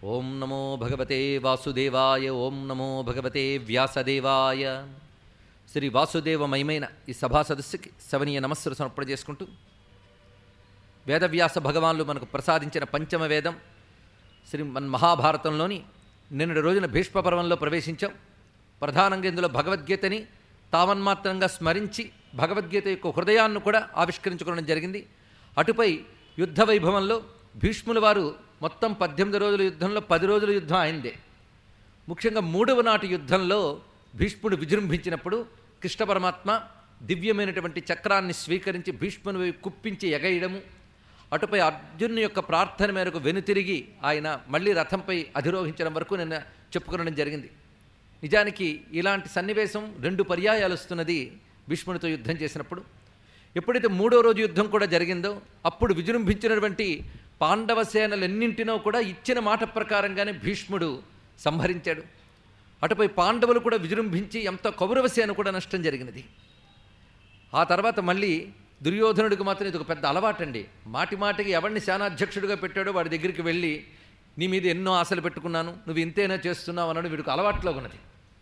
ఓం నమో భగవతే వాసుదేవాయ ఓం నమో భగవతే వ్యాసదేవాయ శ్రీ వాసుదేవమయమైన ఈ సభా సదస్సుకి సవనీయ నమస్సులు సమర్పణ చేసుకుంటూ వేదవ్యాస భగవాన్లు మనకు ప్రసాదించిన పంచమ వేదం శ్రీ మన మహాభారతంలోని నిన్నటి రోజున భీష్మ పర్వంలో ప్రవేశించాం ప్రధానంగా ఇందులో భగవద్గీతని తావన్మాత్రంగా స్మరించి భగవద్గీత యొక్క హృదయాన్ని కూడా ఆవిష్కరించుకోవడం జరిగింది అటుపై యుద్ధ వైభవంలో భీష్ముల వారు మొత్తం పద్దెనిమిది రోజుల యుద్ధంలో పది రోజుల యుద్ధం అయిందే ముఖ్యంగా మూడవ నాటి యుద్ధంలో భీష్ముడు విజృంభించినప్పుడు కృష్ణ పరమాత్మ దివ్యమైనటువంటి చక్రాన్ని స్వీకరించి భీష్ముని వైపు కుప్పించి ఎగయడము అటుపై అర్జునుని యొక్క ప్రార్థన మేరకు వెనుతిరిగి ఆయన మళ్ళీ రథంపై అధిరోహించడం వరకు నిన్న చెప్పుకోవడం జరిగింది నిజానికి ఇలాంటి సన్నివేశం రెండు పర్యాయాలు వస్తున్నది భీష్మునితో యుద్ధం చేసినప్పుడు ఎప్పుడైతే మూడో రోజు యుద్ధం కూడా జరిగిందో అప్పుడు విజృంభించినటువంటి పాండవ సేనలెన్నింటినో కూడా ఇచ్చిన మాట ప్రకారంగానే భీష్ముడు సంహరించాడు అటుపై పాండవులు కూడా విజృంభించి ఎంత కౌరవ సేన కూడా నష్టం జరిగినది ఆ తర్వాత మళ్ళీ దుర్యోధనుడికి మాత్రం ఇది ఒక పెద్ద అలవాటండి మాటి మాటికి ఎవరిని సేనాధ్యక్షుడిగా పెట్టాడో వాడి దగ్గరికి వెళ్ళి నీ మీద ఎన్నో ఆశలు పెట్టుకున్నాను నువ్వు ఇంతేనా చేస్తున్నావు అన్నాడు వీడికి అలవాట్లో ఉన్నది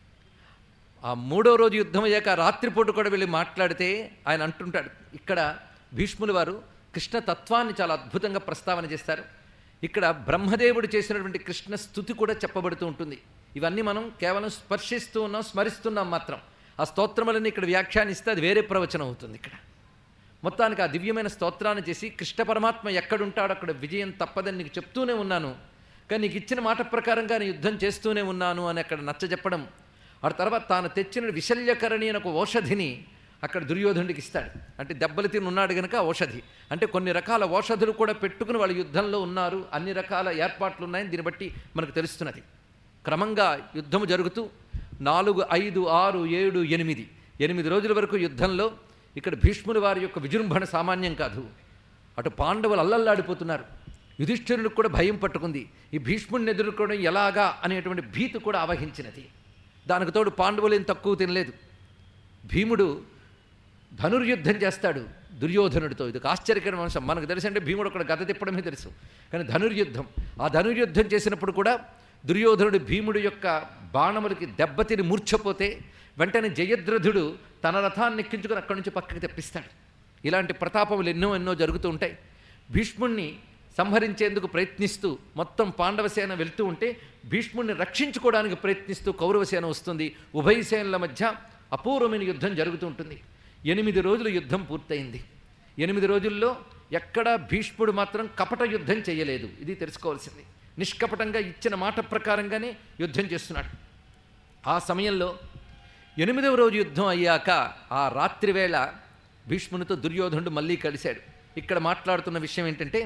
ఆ మూడో రోజు యుద్ధం అయ్యాక రాత్రిపూట కూడా వెళ్ళి మాట్లాడితే ఆయన అంటుంటాడు ఇక్కడ భీష్ముల వారు కృష్ణ తత్వాన్ని చాలా అద్భుతంగా ప్రస్తావన చేస్తారు ఇక్కడ బ్రహ్మదేవుడు చేసినటువంటి కృష్ణ స్థుతి కూడా చెప్పబడుతూ ఉంటుంది ఇవన్నీ మనం కేవలం స్పర్శిస్తూ ఉన్నాం స్మరిస్తున్నాం మాత్రం ఆ స్తోత్రములన్నీ ఇక్కడ వ్యాఖ్యానిస్తే అది వేరే ప్రవచనం అవుతుంది ఇక్కడ మొత్తానికి ఆ దివ్యమైన స్తోత్రాన్ని చేసి కృష్ణ పరమాత్మ ఎక్కడుంటాడో అక్కడ విజయం తప్పదని నీకు చెప్తూనే ఉన్నాను కానీ నీకు ఇచ్చిన మాట ప్రకారంగా నేను యుద్ధం చేస్తూనే ఉన్నాను అని అక్కడ నచ్చ చెప్పడం ఆ తర్వాత తాను తెచ్చిన విశల్యకరణి అని ఒక ఔషధిని అక్కడ దుర్యోధనుడికి ఇస్తాడు అంటే దెబ్బలు తిని ఉన్నాడు గనక ఔషధి అంటే కొన్ని రకాల ఔషధులు కూడా పెట్టుకుని వాళ్ళు యుద్ధంలో ఉన్నారు అన్ని రకాల ఏర్పాట్లు ఉన్నాయని దీన్ని బట్టి మనకు తెలుస్తున్నది క్రమంగా యుద్ధము జరుగుతూ నాలుగు ఐదు ఆరు ఏడు ఎనిమిది ఎనిమిది రోజుల వరకు యుద్ధంలో ఇక్కడ భీష్ముని వారి యొక్క విజృంభణ సామాన్యం కాదు అటు పాండవులు అల్లల్లాడిపోతున్నారు యుధిష్ఠిరునికి కూడా భయం పట్టుకుంది ఈ భీష్ముడిని ఎదుర్కోవడం ఎలాగా అనేటువంటి భీతి కూడా ఆవహించినది దానికి తోడు పాండవులు ఏం తక్కువ తినలేదు భీముడు ధనుర్యుద్ధం చేస్తాడు దుర్యోధనుడితో ఇది ఒక ఆశ్చర్యకరమైన అంశం మనకు తెలుసు అంటే భీముడు అక్కడ గద తిప్పడమే తెలుసు కానీ ధనుర్యుద్ధం ఆ ధనుర్యుద్ధం చేసినప్పుడు కూడా దుర్యోధనుడు భీముడి యొక్క బాణములకి దెబ్బతిని మూర్ఛపోతే వెంటనే జయద్రథుడు తన రథాన్ని ఎక్కించుకొని అక్కడి నుంచి పక్కకి తెప్పిస్తాడు ఇలాంటి ప్రతాపములు ఎన్నో ఎన్నో జరుగుతూ ఉంటాయి భీష్ముణ్ణి సంహరించేందుకు ప్రయత్నిస్తూ మొత్తం పాండవసేన వెళ్తూ ఉంటే భీష్ముడిని రక్షించుకోవడానికి ప్రయత్నిస్తూ కౌరవసేన వస్తుంది ఉభయ సేనల మధ్య అపూర్వమైన యుద్ధం జరుగుతూ ఉంటుంది ఎనిమిది రోజులు యుద్ధం పూర్తయింది ఎనిమిది రోజుల్లో ఎక్కడా భీష్ముడు మాత్రం కపట యుద్ధం చేయలేదు ఇది తెలుసుకోవాల్సింది నిష్కపటంగా ఇచ్చిన మాట ప్రకారంగానే యుద్ధం చేస్తున్నాడు ఆ సమయంలో ఎనిమిదవ రోజు యుద్ధం అయ్యాక ఆ రాత్రి వేళ భీష్మునితో దుర్యోధనుడు మళ్ళీ కలిశాడు ఇక్కడ మాట్లాడుతున్న విషయం ఏంటంటే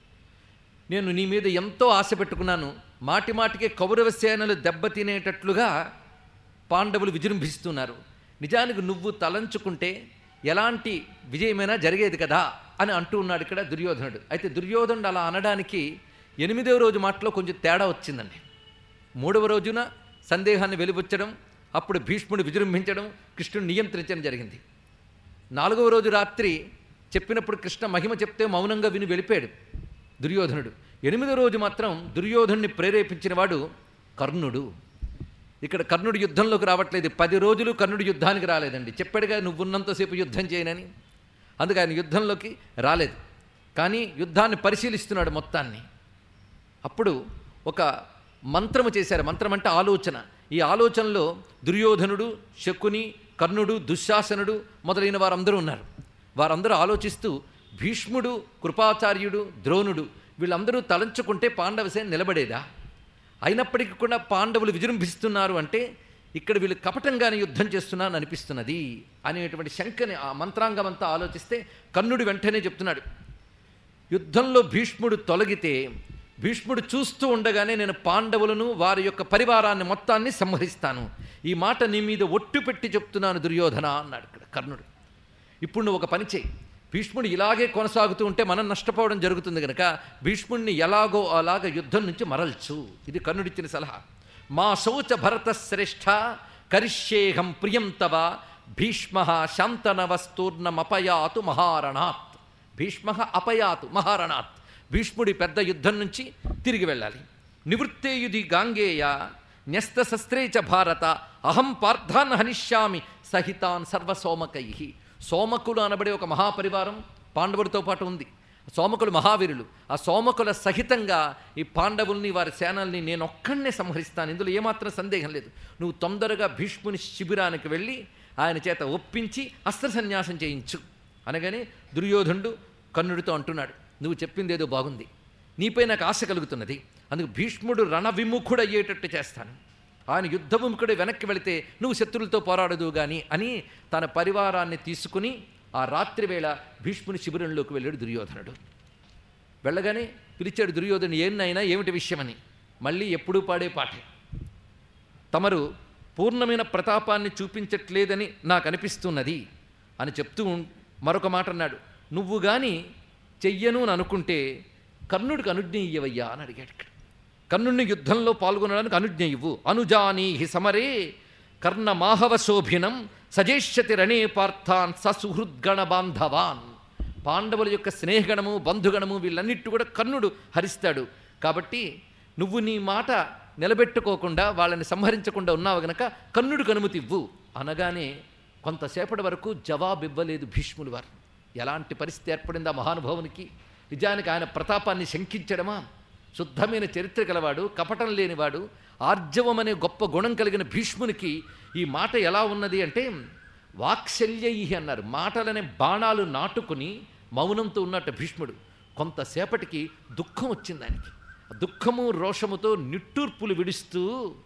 నేను నీ మీద ఎంతో ఆశ పెట్టుకున్నాను మాటి మాటికే కౌరవ సేనలు దెబ్బతినేటట్లుగా పాండవులు విజృంభిస్తున్నారు నిజానికి నువ్వు తలంచుకుంటే ఎలాంటి విజయమైనా జరిగేది కదా అని అంటూ ఉన్నాడు ఇక్కడ దుర్యోధనుడు అయితే దుర్యోధనుడు అలా అనడానికి ఎనిమిదవ రోజు మాటలో కొంచెం తేడా వచ్చిందండి మూడవ రోజున సందేహాన్ని వెలిబుచ్చడం అప్పుడు భీష్ముడు విజృంభించడం కృష్ణుడు నియంత్రించడం జరిగింది నాలుగవ రోజు రాత్రి చెప్పినప్పుడు కృష్ణ మహిమ చెప్తే మౌనంగా విని వెళ్ళిపోయాడు దుర్యోధనుడు ఎనిమిదో రోజు మాత్రం దుర్యోధనుడిని ప్రేరేపించిన వాడు కర్ణుడు ఇక్కడ కర్ణుడు యుద్ధంలోకి రావట్లేదు పది రోజులు కర్ణుడు యుద్ధానికి రాలేదండి చెప్పాడుగా నువ్వు ఉన్నంతసేపు యుద్ధం చేయనని అందుకే ఆయన యుద్ధంలోకి రాలేదు కానీ యుద్ధాన్ని పరిశీలిస్తున్నాడు మొత్తాన్ని అప్పుడు ఒక మంత్రము చేశారు మంత్రం అంటే ఆలోచన ఈ ఆలోచనలో దుర్యోధనుడు శకుని కర్ణుడు దుశ్శాసనుడు మొదలైన వారందరూ ఉన్నారు వారందరూ ఆలోచిస్తూ భీష్ముడు కృపాచార్యుడు ద్రోణుడు వీళ్ళందరూ తలంచుకుంటే పాండవసేన నిలబడేదా అయినప్పటికీ కూడా పాండవులు విజృంభిస్తున్నారు అంటే ఇక్కడ వీళ్ళు కపటంగానే యుద్ధం చేస్తున్నారని అనిపిస్తున్నది అనేటువంటి శంకని ఆ మంత్రాంగం అంతా ఆలోచిస్తే కర్ణుడు వెంటనే చెప్తున్నాడు యుద్ధంలో భీష్ముడు తొలగితే భీష్ముడు చూస్తూ ఉండగానే నేను పాండవులను వారి యొక్క పరివారాన్ని మొత్తాన్ని సంహరిస్తాను ఈ మాట నీ మీద ఒట్టు పెట్టి చెప్తున్నాను దుర్యోధన అన్నాడు ఇక్కడ కర్ణుడు ఇప్పుడు నువ్వు ఒక పని చేయి భీష్ముడు ఇలాగే కొనసాగుతూ ఉంటే మనం నష్టపోవడం జరుగుతుంది కనుక భీష్ముడిని ఎలాగో అలాగ యుద్ధం నుంచి మరల్చు ఇది కర్ణుడిచ్చిన సలహా మా శౌచ భరత శ్రేష్ఠ కరిష్యేహం ప్రియం తవ భీష్మ శాంతనవస్తూర్ణమపయాతు మహారణాత్ భీష్మ అపయాతు మహారణాత్ భీష్ముడి పెద్ద యుద్ధం నుంచి తిరిగి వెళ్ళాలి నివృత్తేయుధి గాంగేయ న్యస్తశస్త్రే చ భారత అహం పార్థాన్ హనిష్యామి సహితాన్ సర్వసోమకై సోమకులు అనబడే ఒక మహాపరివారం పాండవులతో పాటు ఉంది సోమకులు మహావీరులు ఆ సోమకుల సహితంగా ఈ పాండవుల్ని వారి సేనల్ని నేను ఒక్కడనే సంహరిస్తాను ఇందులో ఏమాత్రం సందేహం లేదు నువ్వు తొందరగా భీష్ముని శిబిరానికి వెళ్ళి ఆయన చేత ఒప్పించి అస్త్ర సన్యాసం చేయించు అనగానే దుర్యోధనుడు కన్నుడితో అంటున్నాడు నువ్వు చెప్పింది ఏదో బాగుంది నీపై నాకు ఆశ కలుగుతున్నది అందుకు భీష్ముడు రణవిముఖుడు అయ్యేటట్టు చేస్తాను ఆయన యుద్ధవిముఖుడు వెనక్కి వెళితే నువ్వు శత్రులతో పోరాడదు గాని అని తన పరివారాన్ని తీసుకుని ఆ రాత్రి వేళ భీష్ముని శిబిరంలోకి వెళ్ళాడు దుర్యోధనుడు వెళ్ళగానే పిలిచాడు దుర్యోధను ఏన్నైనా ఏమిటి విషయమని మళ్ళీ ఎప్పుడూ పాడే పాటే తమరు పూర్ణమైన ప్రతాపాన్ని చూపించట్లేదని నాకు అనిపిస్తున్నది అని చెప్తూ ఉం- మరొక మాట అన్నాడు నువ్వు గాని చెయ్యను అని అనుకుంటే కర్ణుడికి అనుజ్ఞ ఇయ్యవయ్యా అని అడిగాడు ఇక్కడ కర్ణుడిని యుద్ధంలో పాల్గొనడానికి అనుజ్ఞ ఇవ్వు అనుజానీహి సమరే కర్ణ మాహవ శోభినం సజేష్యతి రణే పార్థాన్ ససుహృద్గణ బాంధవాన్ పాండవుల యొక్క స్నేహగణము బంధుగణము వీళ్ళన్నిటి కూడా కర్ణుడు హరిస్తాడు కాబట్టి నువ్వు నీ మాట నిలబెట్టుకోకుండా వాళ్ళని సంహరించకుండా ఉన్నావు గనక కర్ణుడికి అనుమతి ఇవ్వు అనగానే కొంతసేపటి వరకు జవాబు ఇవ్వలేదు భీష్ములు వారు ఎలాంటి పరిస్థితి ఏర్పడింది ఆ మహానుభావునికి నిజానికి ఆయన ప్రతాపాన్ని శంకించడమా శుద్ధమైన చరిత్ర గలవాడు కపటం లేనివాడు ఆర్జవం అనే గొప్ప గుణం కలిగిన భీష్మునికి ఈ మాట ఎలా ఉన్నది అంటే వాక్శల్యై అన్నారు మాటలనే బాణాలు నాటుకుని మౌనంతో ఉన్నట్టు భీష్ముడు కొంతసేపటికి దుఃఖం వచ్చింది ఆయనకి ఆ దుఃఖము రోషముతో నిట్టూర్పులు విడుస్తూ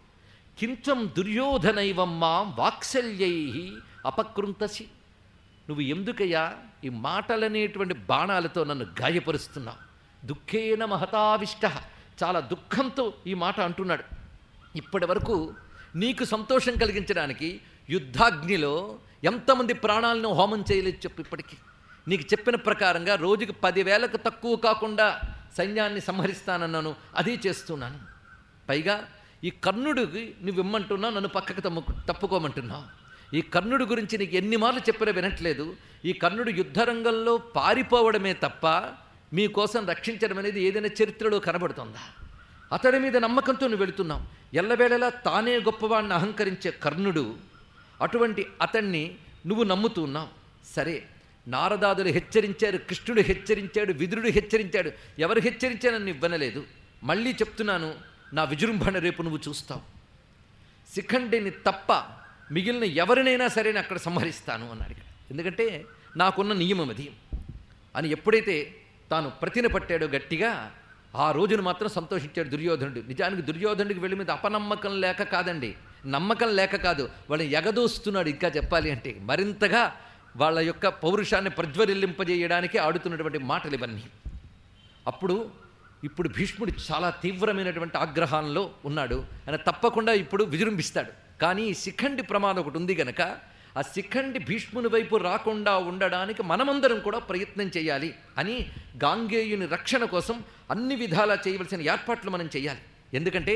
కించం దుర్యోధనైవమ్మా వాక్శల్యై అపకృంతసి నువ్వు ఎందుకయ్యా ఈ మాటలనేటువంటి బాణాలతో నన్ను గాయపరుస్తున్నావు దుఃఖేన మహతావిష్ట చాలా దుఃఖంతో ఈ మాట అంటున్నాడు ఇప్పటి వరకు నీకు సంతోషం కలిగించడానికి యుద్ధాగ్నిలో ఎంతమంది ప్రాణాలను హోమం చేయలేదు చెప్పు ఇప్పటికీ నీకు చెప్పిన ప్రకారంగా రోజుకి పదివేలకు తక్కువ కాకుండా సైన్యాన్ని సంహరిస్తానన్నాను అదే చేస్తున్నాను పైగా ఈ కర్ణుడికి నువ్వు ఇమ్మంటున్నావు నన్ను పక్కకు తమ్ము తప్పుకోమంటున్నావు ఈ కర్ణుడి గురించి నీకు ఎన్ని మార్లు చెప్పినా వినట్లేదు ఈ కర్ణుడు యుద్ధరంగంలో పారిపోవడమే తప్ప మీకోసం రక్షించడం అనేది ఏదైనా చరిత్రలో కనబడుతుందా అతడి మీద నమ్మకంతో నువ్వు వెళుతున్నావు ఎల్లవేళలా తానే గొప్పవాడిని అహంకరించే కర్ణుడు అటువంటి అతన్ని నువ్వు నమ్ముతున్నావు సరే నారదాదులు హెచ్చరించారు కృష్ణుడు హెచ్చరించాడు విదురుడు హెచ్చరించాడు ఎవరు హెచ్చరించానని ఇవ్వనలేదు మళ్ళీ చెప్తున్నాను నా విజృంభణ రేపు నువ్వు చూస్తావు శిఖండిని తప్ప మిగిలిన ఎవరినైనా సరే నేను అక్కడ సంహరిస్తాను అన్నాడు ఇక్కడ ఎందుకంటే నాకున్న నియమం అది అని ఎప్పుడైతే తాను ప్రతిన పట్టాడో గట్టిగా ఆ రోజును మాత్రం సంతోషించాడు దుర్యోధనుడు నిజానికి దుర్యోధనుడికి వెళ్ళి మీద అపనమ్మకం లేక కాదండి నమ్మకం లేక కాదు వాళ్ళని ఎగదోస్తున్నాడు ఇంకా చెప్పాలి అంటే మరింతగా వాళ్ళ యొక్క పౌరుషాన్ని ప్రజ్వరిల్లింపజేయడానికి ఆడుతున్నటువంటి మాటలు ఇవన్నీ అప్పుడు ఇప్పుడు భీష్ముడు చాలా తీవ్రమైనటువంటి ఆగ్రహంలో ఉన్నాడు ఆయన తప్పకుండా ఇప్పుడు విజృంభిస్తాడు కానీ ఈ శిఖండి ప్రమాదం ఒకటి ఉంది గనక ఆ శిఖండి భీష్ముని వైపు రాకుండా ఉండడానికి మనమందరం కూడా ప్రయత్నం చేయాలి అని గాంగేయుని రక్షణ కోసం అన్ని విధాలా చేయవలసిన ఏర్పాట్లు మనం చేయాలి ఎందుకంటే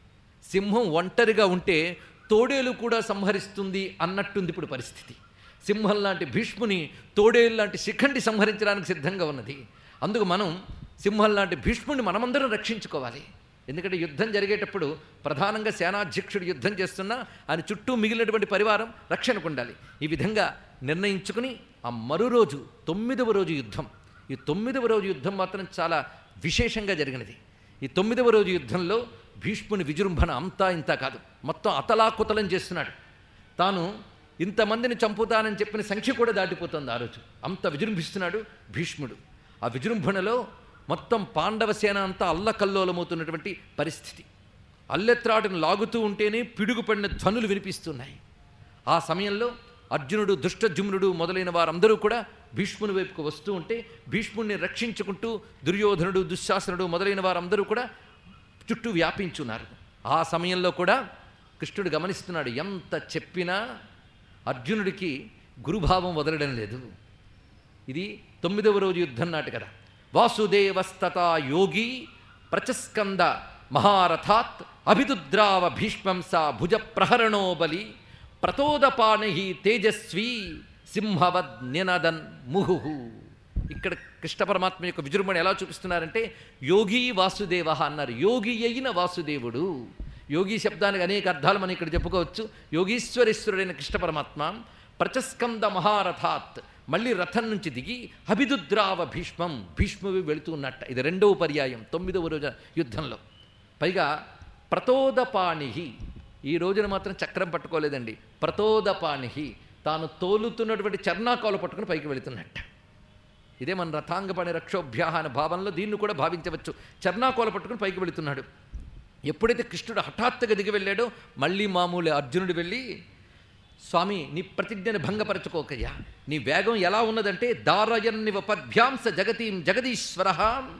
సింహం ఒంటరిగా ఉంటే తోడేలు కూడా సంహరిస్తుంది అన్నట్టుంది ఇప్పుడు పరిస్థితి సింహం లాంటి భీష్ముని తోడేలు లాంటి శిఖండి సంహరించడానికి సిద్ధంగా ఉన్నది అందుకు మనం సింహం లాంటి భీష్ముని మనమందరం రక్షించుకోవాలి ఎందుకంటే యుద్ధం జరిగేటప్పుడు ప్రధానంగా సేనాధ్యక్షుడు యుద్ధం చేస్తున్నా ఆయన చుట్టూ మిగిలినటువంటి పరివారం రక్షణకు ఉండాలి ఈ విధంగా నిర్ణయించుకుని ఆ మరో రోజు తొమ్మిదవ రోజు యుద్ధం ఈ తొమ్మిదవ రోజు యుద్ధం మాత్రం చాలా విశేషంగా జరిగినది ఈ తొమ్మిదవ రోజు యుద్ధంలో భీష్ముని విజృంభణ అంతా ఇంత కాదు మొత్తం అతలాకుతలం చేస్తున్నాడు తాను ఇంతమందిని చంపుతానని చెప్పిన సంఖ్య కూడా దాటిపోతుంది ఆ రోజు అంత విజృంభిస్తున్నాడు భీష్ముడు ఆ విజృంభణలో మొత్తం పాండవ సేన అంతా అల్లకల్లోలమవుతున్నటువంటి పరిస్థితి అల్లెత్రాటను లాగుతూ ఉంటేనే పిడుగుపడిన ధ్వనులు వినిపిస్తున్నాయి ఆ సమయంలో అర్జునుడు దుష్టజుమ్నుడు మొదలైన వారందరూ కూడా భీష్ముని వైపుకు వస్తూ ఉంటే భీష్ముడిని రక్షించుకుంటూ దుర్యోధనుడు దుశ్శాసనుడు మొదలైన వారందరూ కూడా చుట్టూ వ్యాపించున్నారు ఆ సమయంలో కూడా కృష్ణుడు గమనిస్తున్నాడు ఎంత చెప్పినా అర్జునుడికి గురుభావం వదలడం లేదు ఇది తొమ్మిదవ రోజు యుద్ధం నాటి కదా వాసుదేవస్తత యోగి ప్రచస్కంద మహారథాత్ అభిదుద్రావ భీష్మం సా భుజ ప్రహరణో బలి ప్రతోదపాణి తేజస్వీ సింహవద్ నినదన్ ముహు ఇక్కడ కృష్ణ పరమాత్మ యొక్క విజృంభణ ఎలా చూపిస్తున్నారంటే యోగి వాసుదేవ అన్నారు యోగి అయిన వాసుదేవుడు యోగి శబ్దానికి అనేక అర్థాలు మనం ఇక్కడ చెప్పుకోవచ్చు యోగీశ్వరేశ్వరుడైన కృష్ణ పరమాత్మ ప్రచస్కంద మహారథాత్ మళ్ళీ రథం నుంచి దిగి అభిదుద్రావ భీష్మం భీష్మవి వెళుతూ ఉన్నట్ట ఇది రెండవ పర్యాయం తొమ్మిదవ రోజు యుద్ధంలో పైగా ప్రతోదపాణి ఈ రోజున మాత్రం చక్రం పట్టుకోలేదండి ప్రతోదపాణి తాను తోలుతున్నటువంటి చర్నాకాలు పట్టుకుని పైకి వెళుతున్నట్ట ఇదే మన రథాంగపణి రక్షోభ్యాహ అనే భావంలో దీన్ని కూడా భావించవచ్చు చర్నాకోల పట్టుకుని పైకి వెళుతున్నాడు ఎప్పుడైతే కృష్ణుడు హఠాత్తుగా దిగి వెళ్ళాడో మళ్ళీ మామూలు అర్జునుడు వెళ్ళి స్వామి నీ ప్రతిజ్ఞని భంగపరచుకోకయ్యా నీ వేగం ఎలా ఉన్నదంటే దారయన్నివ పద్భ్యాంస జగతీం జగదీశ్వర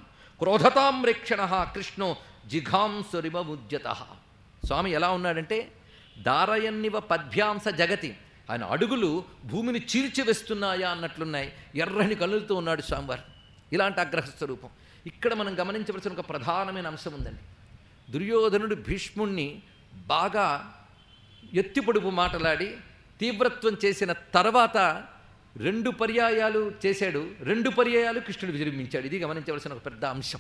క్రోధతాం రేక్షణ కృష్ణో జిఘాంసురిమముద్యత స్వామి ఎలా ఉన్నాడంటే దారయన్నివ పద్భ్యాంస జగతి ఆయన అడుగులు భూమిని చీల్చివేస్తున్నాయా అన్నట్లున్నాయి ఎర్రని కనులతో ఉన్నాడు స్వామివారు ఇలాంటి ఆగ్రహ స్వరూపం ఇక్కడ మనం గమనించవలసిన ఒక ప్రధానమైన అంశం ఉందండి దుర్యోధనుడు భీష్ముణ్ణి బాగా ఎత్తిపొడుపు మాటలాడి తీవ్రత్వం చేసిన తర్వాత రెండు పర్యాయాలు చేశాడు రెండు పర్యాయాలు కృష్ణుడు విజృంభించాడు ఇది గమనించవలసిన ఒక పెద్ద అంశం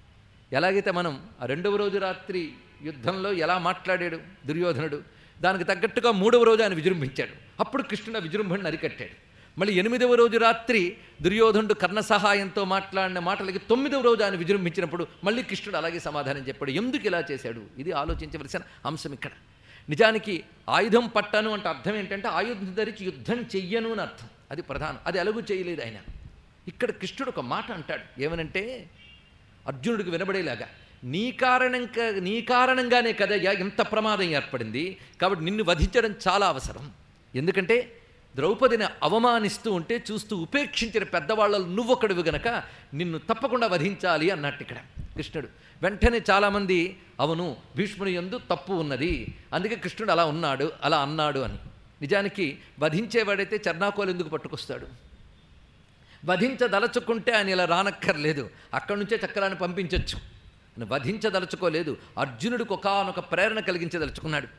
ఎలాగైతే మనం ఆ రెండవ రోజు రాత్రి యుద్ధంలో ఎలా మాట్లాడాడు దుర్యోధనుడు దానికి తగ్గట్టుగా మూడవ రోజు ఆయన విజృంభించాడు అప్పుడు కృష్ణుడు ఆ విజృంభణను అరికట్టాడు మళ్ళీ ఎనిమిదవ రోజు రాత్రి దుర్యోధనుడు కర్ణ సహాయంతో మాట్లాడిన మాటలకి తొమ్మిదవ రోజు ఆయన విజృంభించినప్పుడు మళ్ళీ కృష్ణుడు అలాగే సమాధానం చెప్పాడు ఎందుకు ఇలా చేశాడు ఇది ఆలోచించవలసిన అంశం ఇక్కడ నిజానికి ఆయుధం పట్టను అంటే అర్థం ఏంటంటే ఆయుధం ధరించి యుద్ధం చెయ్యను అని అర్థం అది ప్రధానం అది ఎలాగూ చేయలేదు ఆయన ఇక్కడ కృష్ణుడు ఒక మాట అంటాడు ఏమనంటే అర్జునుడికి వినబడేలాగా నీ కారణం నీ కారణంగానే కదయ్యా ఇంత ప్రమాదం ఏర్పడింది కాబట్టి నిన్ను వధించడం చాలా అవసరం ఎందుకంటే ద్రౌపదిని అవమానిస్తూ ఉంటే చూస్తూ ఉపేక్షించిన పెద్దవాళ్ళలో నువ్వొక్కడివి గనక నిన్ను తప్పకుండా వధించాలి అన్నట్టు ఇక్కడ కృష్ణుడు వెంటనే చాలామంది అవును భీష్ముని ఎందు తప్పు ఉన్నది అందుకే కృష్ణుడు అలా ఉన్నాడు అలా అన్నాడు అని నిజానికి వధించేవాడైతే చర్నాకోలు ఎందుకు పట్టుకొస్తాడు వధించదలుచుకుంటే ఆయన ఇలా రానక్కర్లేదు అక్కడి నుంచే చక్రాన్ని పంపించవచ్చు ఆయన వధించదలుచుకోలేదు అర్జునుడికి ఒకనొక ప్రేరణ కలిగించదలుచుకున్నాడు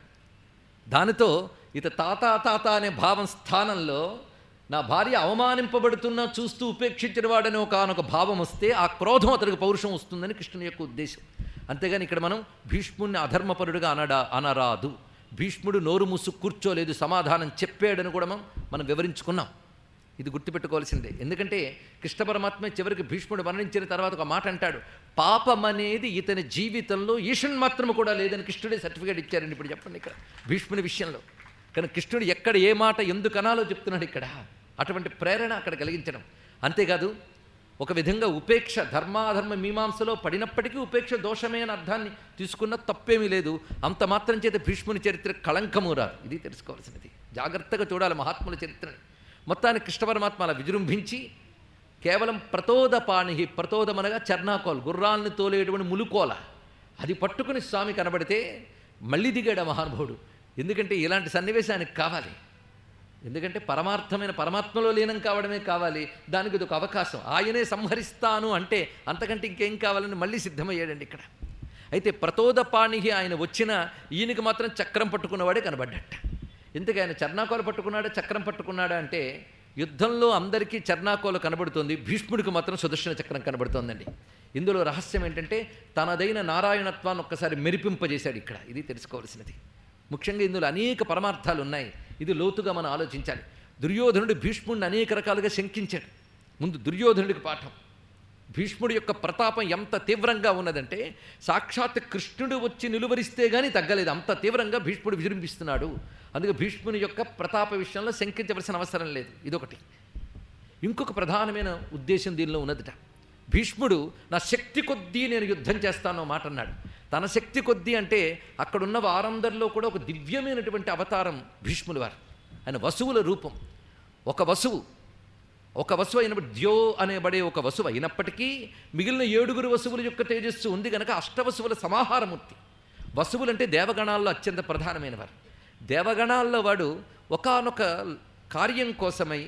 దానితో ఇత తాత తాత అనే భావం స్థానంలో నా భార్య అవమానింపబడుతున్నా చూస్తూ ఉపేక్షించిన వాడని ఒకనొక భావం వస్తే ఆ క్రోధం అతనికి పౌరుషం వస్తుందని కృష్ణుని యొక్క ఉద్దేశం అంతేగాని ఇక్కడ మనం భీష్ముడిని అధర్మపరుడుగా అనడా అనరాదు భీష్ముడు నోరు మూసు కూర్చోలేదు సమాధానం చెప్పాడని కూడా మనం మనం వివరించుకున్నాం ఇది గుర్తుపెట్టుకోవాల్సిందే ఎందుకంటే కృష్ణ పరమాత్మ చివరికి భీష్ముడు మరణించిన తర్వాత ఒక మాట అంటాడు పాపం అనేది ఇతని జీవితంలో ఈషన్ మాత్రము కూడా లేదని కృష్ణుడే సర్టిఫికేట్ ఇచ్చారండి ఇప్పుడు చెప్పండి ఇక్కడ భీష్ముని విషయంలో కానీ కృష్ణుడు ఎక్కడ ఏ మాట ఎందుకు అనాలో చెప్తున్నాడు ఇక్కడ అటువంటి ప్రేరణ అక్కడ కలిగించడం అంతేకాదు ఒక విధంగా ఉపేక్ష ధర్మాధర్మ మీమాంసలో పడినప్పటికీ ఉపేక్ష దోషమే అని అర్థాన్ని తీసుకున్న తప్పేమీ లేదు అంత మాత్రం చేత భీష్ముని చరిత్ర కళంకము రాదు ఇది తెలుసుకోవాల్సినది జాగ్రత్తగా చూడాలి మహాత్ముల చరిత్రని మొత్తానికి కృష్ణ పరమాత్మ అలా విజృంభించి కేవలం ప్రతోదపాణి ప్రతోదమనగా చర్నాకోల్ గుర్రాలను తోలేటువంటి ములుకోల అది పట్టుకుని స్వామి కనబడితే మళ్ళీ దిగాడు ఆ మహానుభావుడు ఎందుకంటే ఇలాంటి సన్నివేశానికి కావాలి ఎందుకంటే పరమార్థమైన పరమాత్మలో లీనం కావడమే కావాలి దానికి ఇది ఒక అవకాశం ఆయనే సంహరిస్తాను అంటే అంతకంటే ఇంకేం కావాలని మళ్ళీ సిద్ధమయ్యాడండి ఇక్కడ అయితే ప్రతోదపాణి ఆయన వచ్చిన ఈయనకి మాత్రం చక్రం పట్టుకున్నవాడే కనబడ్డట ఎందుకు ఆయన చర్నాకోలు పట్టుకున్నాడా చక్రం పట్టుకున్నాడా అంటే యుద్ధంలో అందరికీ చర్నాకోలు కనబడుతుంది భీష్ముడికి మాత్రం సుదర్శన చక్రం కనబడుతోందండి ఇందులో రహస్యం ఏంటంటే తనదైన నారాయణత్వాన్ని ఒక్కసారి మెరిపింపజేశాడు ఇక్కడ ఇది తెలుసుకోవాల్సినది ముఖ్యంగా ఇందులో అనేక పరమార్థాలు ఉన్నాయి ఇది లోతుగా మనం ఆలోచించాలి దుర్యోధనుడు భీష్ముడిని అనేక రకాలుగా శంకించాడు ముందు దుర్యోధనుడికి పాఠం భీష్ముడి యొక్క ప్రతాపం ఎంత తీవ్రంగా ఉన్నదంటే సాక్షాత్ కృష్ణుడు వచ్చి నిలువరిస్తే గానీ తగ్గలేదు అంత తీవ్రంగా భీష్ముడు విజృంభిస్తున్నాడు అందుకే భీష్ముని యొక్క ప్రతాప విషయంలో శంకించవలసిన అవసరం లేదు ఇదొకటి ఇంకొక ప్రధానమైన ఉద్దేశం దీనిలో ఉన్నదిట భీష్ముడు నా శక్తి కొద్దీ నేను యుద్ధం చేస్తానో మాట అన్నాడు తన శక్తి కొద్దీ అంటే అక్కడున్న వారందరిలో కూడా ఒక దివ్యమైనటువంటి అవతారం భీష్ముడు వారు ఆయన వసువుల రూపం ఒక వసువు ఒక వసువు అయినప్పుడు ద్యో అనేబడే ఒక వసువు అయినప్పటికీ మిగిలిన ఏడుగురు వసువుల యొక్క తేజస్సు ఉంది గనక అష్టవసువుల సమాహారమూర్తి వసువులు అంటే దేవగణాల్లో అత్యంత ప్రధానమైనవారు దేవగణాల్లో వాడు ఒకానొక కార్యం కోసమై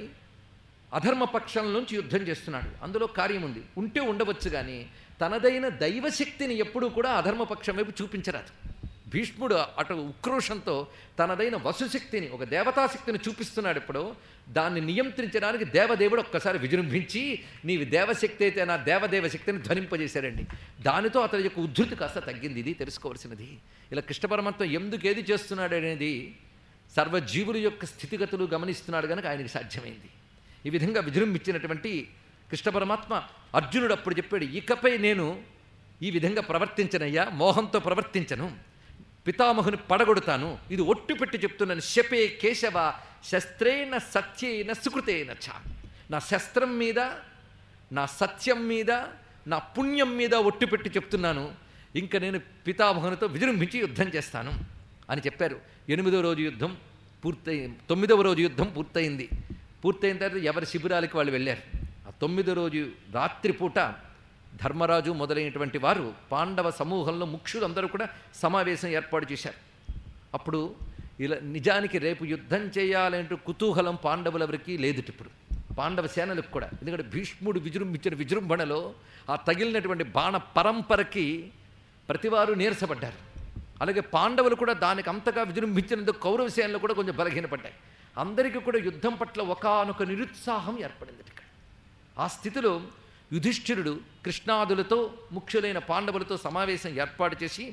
అధర్మపక్షం నుంచి యుద్ధం చేస్తున్నాడు అందులో కార్యం ఉంది ఉంటే ఉండవచ్చు కానీ తనదైన దైవశక్తిని ఎప్పుడూ కూడా అధర్మపక్షం వైపు చూపించరాదు భీష్ముడు అటు ఉక్రోషంతో తనదైన వసుశక్తిని ఒక దేవతాశక్తిని చూపిస్తున్నాడు ఇప్పుడు దాన్ని నియంత్రించడానికి దేవదేవుడు ఒక్కసారి విజృంభించి నీవి దేవశక్తి అయితే నా దేవదేవ శక్తిని ధ్వనింపజేశాడండి దానితో అతని యొక్క ఉద్ధృతి కాస్త తగ్గింది ఇది తెలుసుకోవాల్సినది ఇలా కృష్ణ పరమాత్మ ఎందుకు ఏది చేస్తున్నాడు అనేది సర్వజీవుల యొక్క స్థితిగతులు గమనిస్తున్నాడు కనుక ఆయనకి సాధ్యమైంది ఈ విధంగా విజృంభించినటువంటి కృష్ణ పరమాత్మ అర్జునుడు అప్పుడు చెప్పాడు ఇకపై నేను ఈ విధంగా ప్రవర్తించనయ్యా మోహంతో ప్రవర్తించను పితామహుని పడగొడతాను ఇది ఒట్టు పెట్టి చెప్తున్నాను శపే కేశవ శస్త్రేణ సత్యేన సుకృతేన చ నా శస్త్రం మీద నా సత్యం మీద నా పుణ్యం మీద ఒట్టు పెట్టి చెప్తున్నాను ఇంకా నేను పితామహునితో విజృంభించి యుద్ధం చేస్తాను అని చెప్పారు ఎనిమిదో రోజు యుద్ధం పూర్తయి తొమ్మిదవ రోజు యుద్ధం పూర్తయింది పూర్తయిన తర్వాత ఎవరి శిబిరాలకి వాళ్ళు వెళ్ళారు ఆ తొమ్మిదో రోజు రాత్రిపూట ధర్మరాజు మొదలైనటువంటి వారు పాండవ సమూహంలో ముఖ్యులందరూ కూడా సమావేశం ఏర్పాటు చేశారు అప్పుడు ఇలా నిజానికి రేపు యుద్ధం చేయాలంటూ కుతూహలం పాండవులెవరికి లేదుట ఇప్పుడు పాండవ సేనలకు కూడా ఎందుకంటే భీష్ముడు విజృంభించిన విజృంభణలో ఆ తగిలినటువంటి బాణ పరంపరకి ప్రతివారు నీరసపడ్డారు అలాగే పాండవులు కూడా దానికి అంతగా విజృంభించినందుకు కౌరవ సేనలు కూడా కొంచెం బలహీనపడ్డాయి అందరికీ కూడా యుద్ధం పట్ల ఒకానొక నిరుత్సాహం ఏర్పడింది ఇక్కడ ఆ స్థితిలో యుధిష్ఠిరుడు కృష్ణాదులతో ముఖ్యులైన పాండవులతో సమావేశం ఏర్పాటు చేసి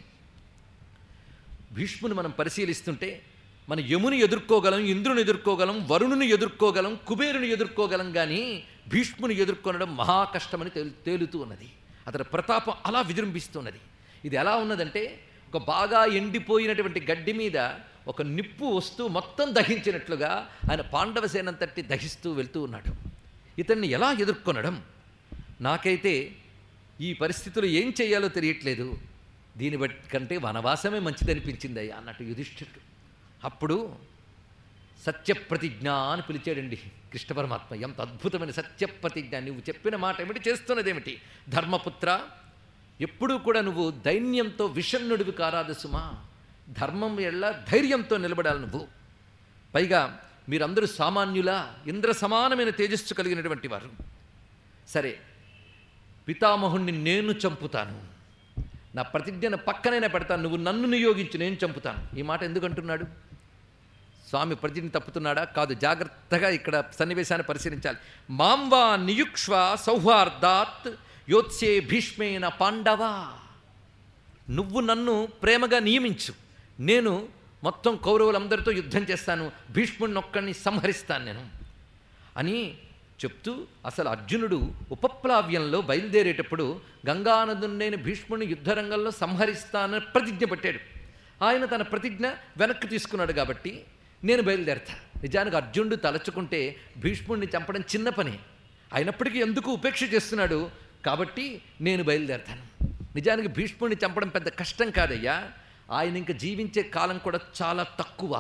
భీష్ముని మనం పరిశీలిస్తుంటే మన యముని ఎదుర్కోగలం ఇంద్రుని ఎదుర్కోగలం వరుణుని ఎదుర్కోగలం కుబేరుని ఎదుర్కోగలం కానీ భీష్ముని ఎదుర్కొనడం మహా కష్టమని తేలు తేలుతూ ఉన్నది అతని ప్రతాపం అలా విజృంభిస్తున్నది ఇది ఎలా ఉన్నదంటే ఒక బాగా ఎండిపోయినటువంటి గడ్డి మీద ఒక నిప్పు వస్తూ మొత్తం దహించినట్లుగా ఆయన పాండవ సేనంతటి దహిస్తూ వెళ్తూ ఉన్నాడు ఇతన్ని ఎలా ఎదుర్కొనడం నాకైతే ఈ పరిస్థితులు ఏం చేయాలో తెలియట్లేదు దీని బట్టి కంటే వనవాసమే మంచిదనిపించింది అయ్యా అన్నట్టు యుధిష్ఠిరుడు అప్పుడు సత్యప్రతిజ్ఞ అని పిలిచాడండి కృష్ణ పరమాత్మ ఎంత అద్భుతమైన సత్యప్రతిజ్ఞ నువ్వు చెప్పిన మాట ఏమిటి చేస్తున్నదేమిటి ధర్మపుత్ర ఎప్పుడూ కూడా నువ్వు దైన్యంతో విషణ్ణుడివి కారాదు సుమా ధర్మం ఎళ్ళ ధైర్యంతో నిలబడాలి నువ్వు పైగా మీరందరూ సామాన్యులా ఇంద్ర సమానమైన తేజస్సు కలిగినటువంటి వారు సరే పితామహుణ్ణి నేను చంపుతాను నా ప్రతిజ్ఞను పక్కనైనా పెడతాను నువ్వు నన్ను నియోగించి నేను చంపుతాను ఈ మాట ఎందుకు అంటున్నాడు స్వామి ప్రతిజ్ఞ తప్పుతున్నాడా కాదు జాగ్రత్తగా ఇక్కడ సన్నివేశాన్ని పరిశీలించాలి మాంవా నియుక్ష్వ సౌహార్దాత్ యోత్సే భీష్మేన పాండవా నువ్వు నన్ను ప్రేమగా నియమించు నేను మొత్తం కౌరవులందరితో యుద్ధం చేస్తాను భీష్ముడిని ఒక్కడిని సంహరిస్తాను నేను అని చెప్తూ అసలు అర్జునుడు ఉపప్లావ్యంలో బయలుదేరేటప్పుడు గంగానదుండైన భీష్ముడిని యుద్ధరంగంలో సంహరిస్తానని ప్రతిజ్ఞ పెట్టాడు ఆయన తన ప్రతిజ్ఞ వెనక్కి తీసుకున్నాడు కాబట్టి నేను బయలుదేరతా నిజానికి అర్జునుడు తలచుకుంటే భీష్ముడిని చంపడం చిన్న పని అయినప్పటికీ ఎందుకు ఉపేక్ష చేస్తున్నాడు కాబట్టి నేను బయలుదేరతాను నిజానికి భీష్ముడిని చంపడం పెద్ద కష్టం కాదయ్యా ఆయన ఇంకా జీవించే కాలం కూడా చాలా తక్కువ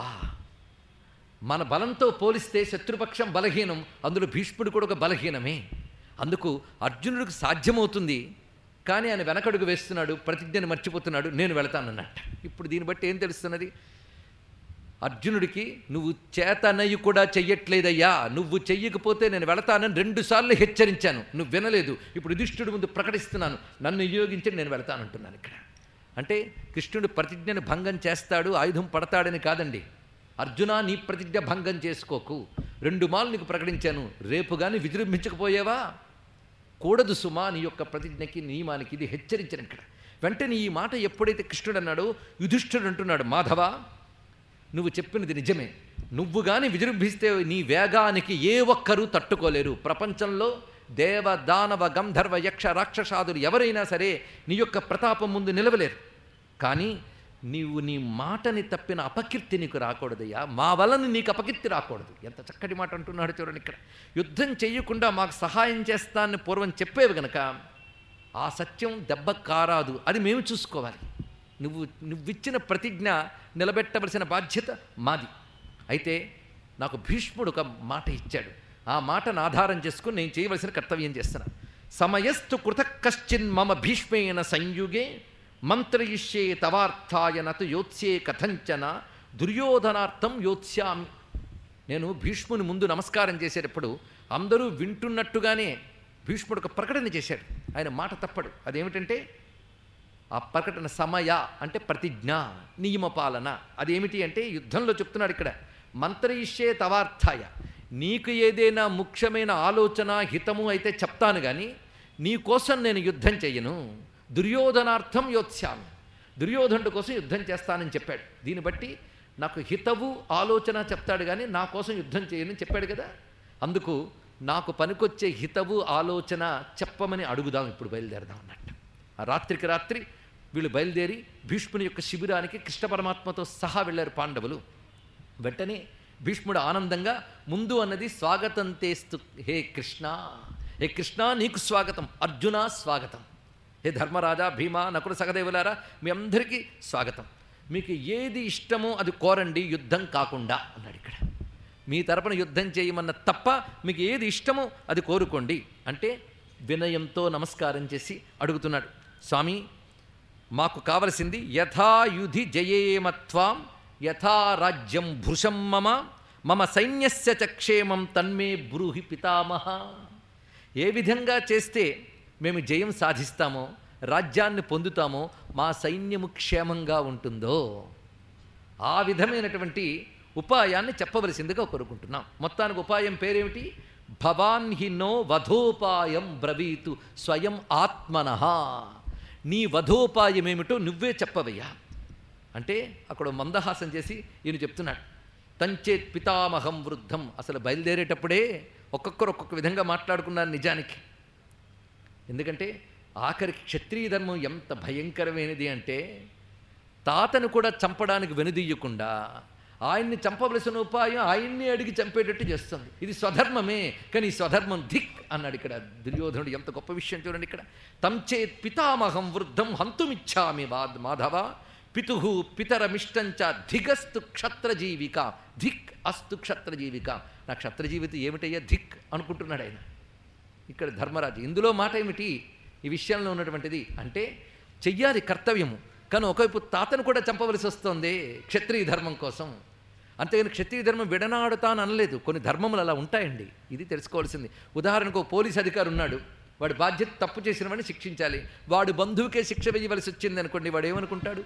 మన బలంతో పోలిస్తే శత్రుపక్షం బలహీనం అందులో భీష్ముడు కూడా ఒక బలహీనమే అందుకు అర్జునుడికి సాధ్యమవుతుంది కానీ ఆయన వెనకడుగు వేస్తున్నాడు ప్రతిజ్ఞను మర్చిపోతున్నాడు నేను వెళతానన్నట్ట ఇప్పుడు దీన్ని బట్టి ఏం తెలుస్తున్నది అర్జునుడికి నువ్వు చేతనయ్యి కూడా చెయ్యట్లేదయ్యా నువ్వు చెయ్యకపోతే నేను వెళతానని రెండుసార్లు హెచ్చరించాను నువ్వు వినలేదు ఇప్పుడు యుధిష్ఠుడి ముందు ప్రకటిస్తున్నాను నన్ను నియోగించి నేను వెళతానంటున్నాను ఇక్కడ అంటే కృష్ణుడు ప్రతిజ్ఞను భంగం చేస్తాడు ఆయుధం పడతాడని కాదండి అర్జున నీ ప్రతిజ్ఞ భంగం చేసుకోకు రెండు మాలు నీకు ప్రకటించాను రేపు కానీ విజృంభించకపోయావా కూడదు సుమా నీ యొక్క ప్రతిజ్ఞకి నియమానికి ఇది హెచ్చరించిన ఇక్కడ వెంటనే ఈ మాట ఎప్పుడైతే కృష్ణుడు అన్నాడో యుధిష్ఠుడు అంటున్నాడు మాధవ నువ్వు చెప్పినది నిజమే నువ్వు కానీ విజృంభిస్తే నీ వేగానికి ఏ ఒక్కరూ తట్టుకోలేరు ప్రపంచంలో దేవ దానవ గంధర్వ యక్ష రాక్షసాదులు ఎవరైనా సరే నీ యొక్క ప్రతాపం ముందు నిలవలేరు కానీ నీవు నీ మాటని తప్పిన అపకీర్తి నీకు రాకూడదయ్యా మా వలన నీకు అపకీర్తి రాకూడదు ఎంత చక్కటి మాట అంటున్నాడు చూడండి ఇక్కడ యుద్ధం చేయకుండా మాకు సహాయం చేస్తానని పూర్వం చెప్పేవి గనక ఆ సత్యం దెబ్బ కారాదు అది మేము చూసుకోవాలి నువ్వు నువ్విచ్చిన ప్రతిజ్ఞ నిలబెట్టవలసిన బాధ్యత మాది అయితే నాకు భీష్ముడు ఒక మాట ఇచ్చాడు ఆ మాటను ఆధారం చేసుకుని నేను చేయవలసిన కర్తవ్యం చేస్తున్నాను సమయస్తు కృత కశ్చిన్ మమ భీష్మేన సంయుగే మంత్రయిష్యే తవార్థాయ నతు యోత్స్యే కథంచన దుర్యోధనార్థం యోత్స్యామి నేను భీష్ముని ముందు నమస్కారం చేసేటప్పుడు అందరూ వింటున్నట్టుగానే భీష్ముడు ఒక ప్రకటన చేశాడు ఆయన మాట తప్పడు అదేమిటంటే ఆ ప్రకటన సమయ అంటే ప్రతిజ్ఞ నియమపాలన అదేమిటి అంటే యుద్ధంలో చెప్తున్నాడు ఇక్కడ మంత్రయిష్యే తవార్థాయ నీకు ఏదైనా ముఖ్యమైన ఆలోచన హితము అయితే చెప్తాను కానీ నీ కోసం నేను యుద్ధం చెయ్యను దుర్యోధనార్థం యోత్స్యామి దుర్యోధనుడి కోసం యుద్ధం చేస్తానని చెప్పాడు దీన్ని బట్టి నాకు హితవు ఆలోచన చెప్తాడు కానీ నా కోసం యుద్ధం చేయనని చెప్పాడు కదా అందుకు నాకు పనికొచ్చే హితవు ఆలోచన చెప్పమని అడుగుదాం ఇప్పుడు బయలుదేరదాం అన్నట్టు ఆ రాత్రికి రాత్రి వీళ్ళు బయలుదేరి భీష్ముని యొక్క శిబిరానికి కృష్ణ పరమాత్మతో సహా వెళ్ళారు పాండవులు వెంటనే భీష్ముడు ఆనందంగా ముందు అన్నది స్వాగతం తేస్తు హే కృష్ణ హే కృష్ణ నీకు స్వాగతం అర్జున స్వాగతం హే ధర్మరాజా భీమా నకుల సహదేవులారా మీ అందరికీ స్వాగతం మీకు ఏది ఇష్టమో అది కోరండి యుద్ధం కాకుండా అన్నాడు ఇక్కడ మీ తరపున యుద్ధం చేయమన్న తప్ప మీకు ఏది ఇష్టమో అది కోరుకోండి అంటే వినయంతో నమస్కారం చేసి అడుగుతున్నాడు స్వామి మాకు కావలసింది యథాయుధి జయేమత్వాం యథా రాజ్యం భృశం మమ మమ సైన్యస్య చ క్షేమం తన్మే బ్రూహి పితామహ ఏ విధంగా చేస్తే మేము జయం సాధిస్తామో రాజ్యాన్ని పొందుతామో మా సైన్యము క్షేమంగా ఉంటుందో ఆ విధమైనటువంటి ఉపాయాన్ని చెప్పవలసిందిగా కోరుకుంటున్నాం మొత్తానికి ఉపాయం పేరేమిటి భవాన్ హి నో వధోపాయం బ్రవీతు స్వయం ఆత్మన నీ వధోపాయం ఏమిటో నువ్వే చెప్పవయ్యా అంటే అక్కడ మందహాసం చేసి ఈయన చెప్తున్నాడు తంచేత్ పితామహం వృద్ధం అసలు బయలుదేరేటప్పుడే ఒక్కొక్కరు ఒక్కొక్క విధంగా మాట్లాడుకున్నారు నిజానికి ఎందుకంటే ఆఖరికి క్షత్రియ ధర్మం ఎంత భయంకరమైనది అంటే తాతను కూడా చంపడానికి వెనుదీయకుండా ఆయన్ని చంపవలసిన ఉపాయం ఆయన్ని అడిగి చంపేటట్టు చేస్తుంది ఇది స్వధర్మమే కానీ ఈ స్వధర్మం ధిక్ అన్నాడు ఇక్కడ దుర్యోధనుడు ఎంత గొప్ప విషయం చూడండి ఇక్కడ తంచేత్ పితామహం వృద్ధం హంతుమిచ్చామి వాద్ మాధవ పితు పితరమిష్టంచ ధిగస్తు క్షత్రజీవిక ధిక్ అస్తు క్షత్రజీవిక నా క్షత్రజీవిత ఏమిటయ్యా ధిక్ అనుకుంటున్నాడు ఆయన ఇక్కడ ధర్మరాజు ఇందులో మాట ఏమిటి ఈ విషయంలో ఉన్నటువంటిది అంటే చెయ్యాలి కర్తవ్యము కానీ ఒకవైపు తాతను కూడా చంపవలసి వస్తుంది క్షత్రియ ధర్మం కోసం అంతేగాని క్షత్రియ ధర్మం విడనాడుతాను అనలేదు కొన్ని ధర్మములు అలా ఉంటాయండి ఇది తెలుసుకోవాల్సింది ఉదాహరణకు ఒక పోలీస్ అధికారి ఉన్నాడు వాడి బాధ్యత తప్పు చేసిన వాడిని శిక్షించాలి వాడు బంధువుకే శిక్ష వేయవలసి వచ్చింది అనుకోండి వాడు ఏమనుకుంటాడు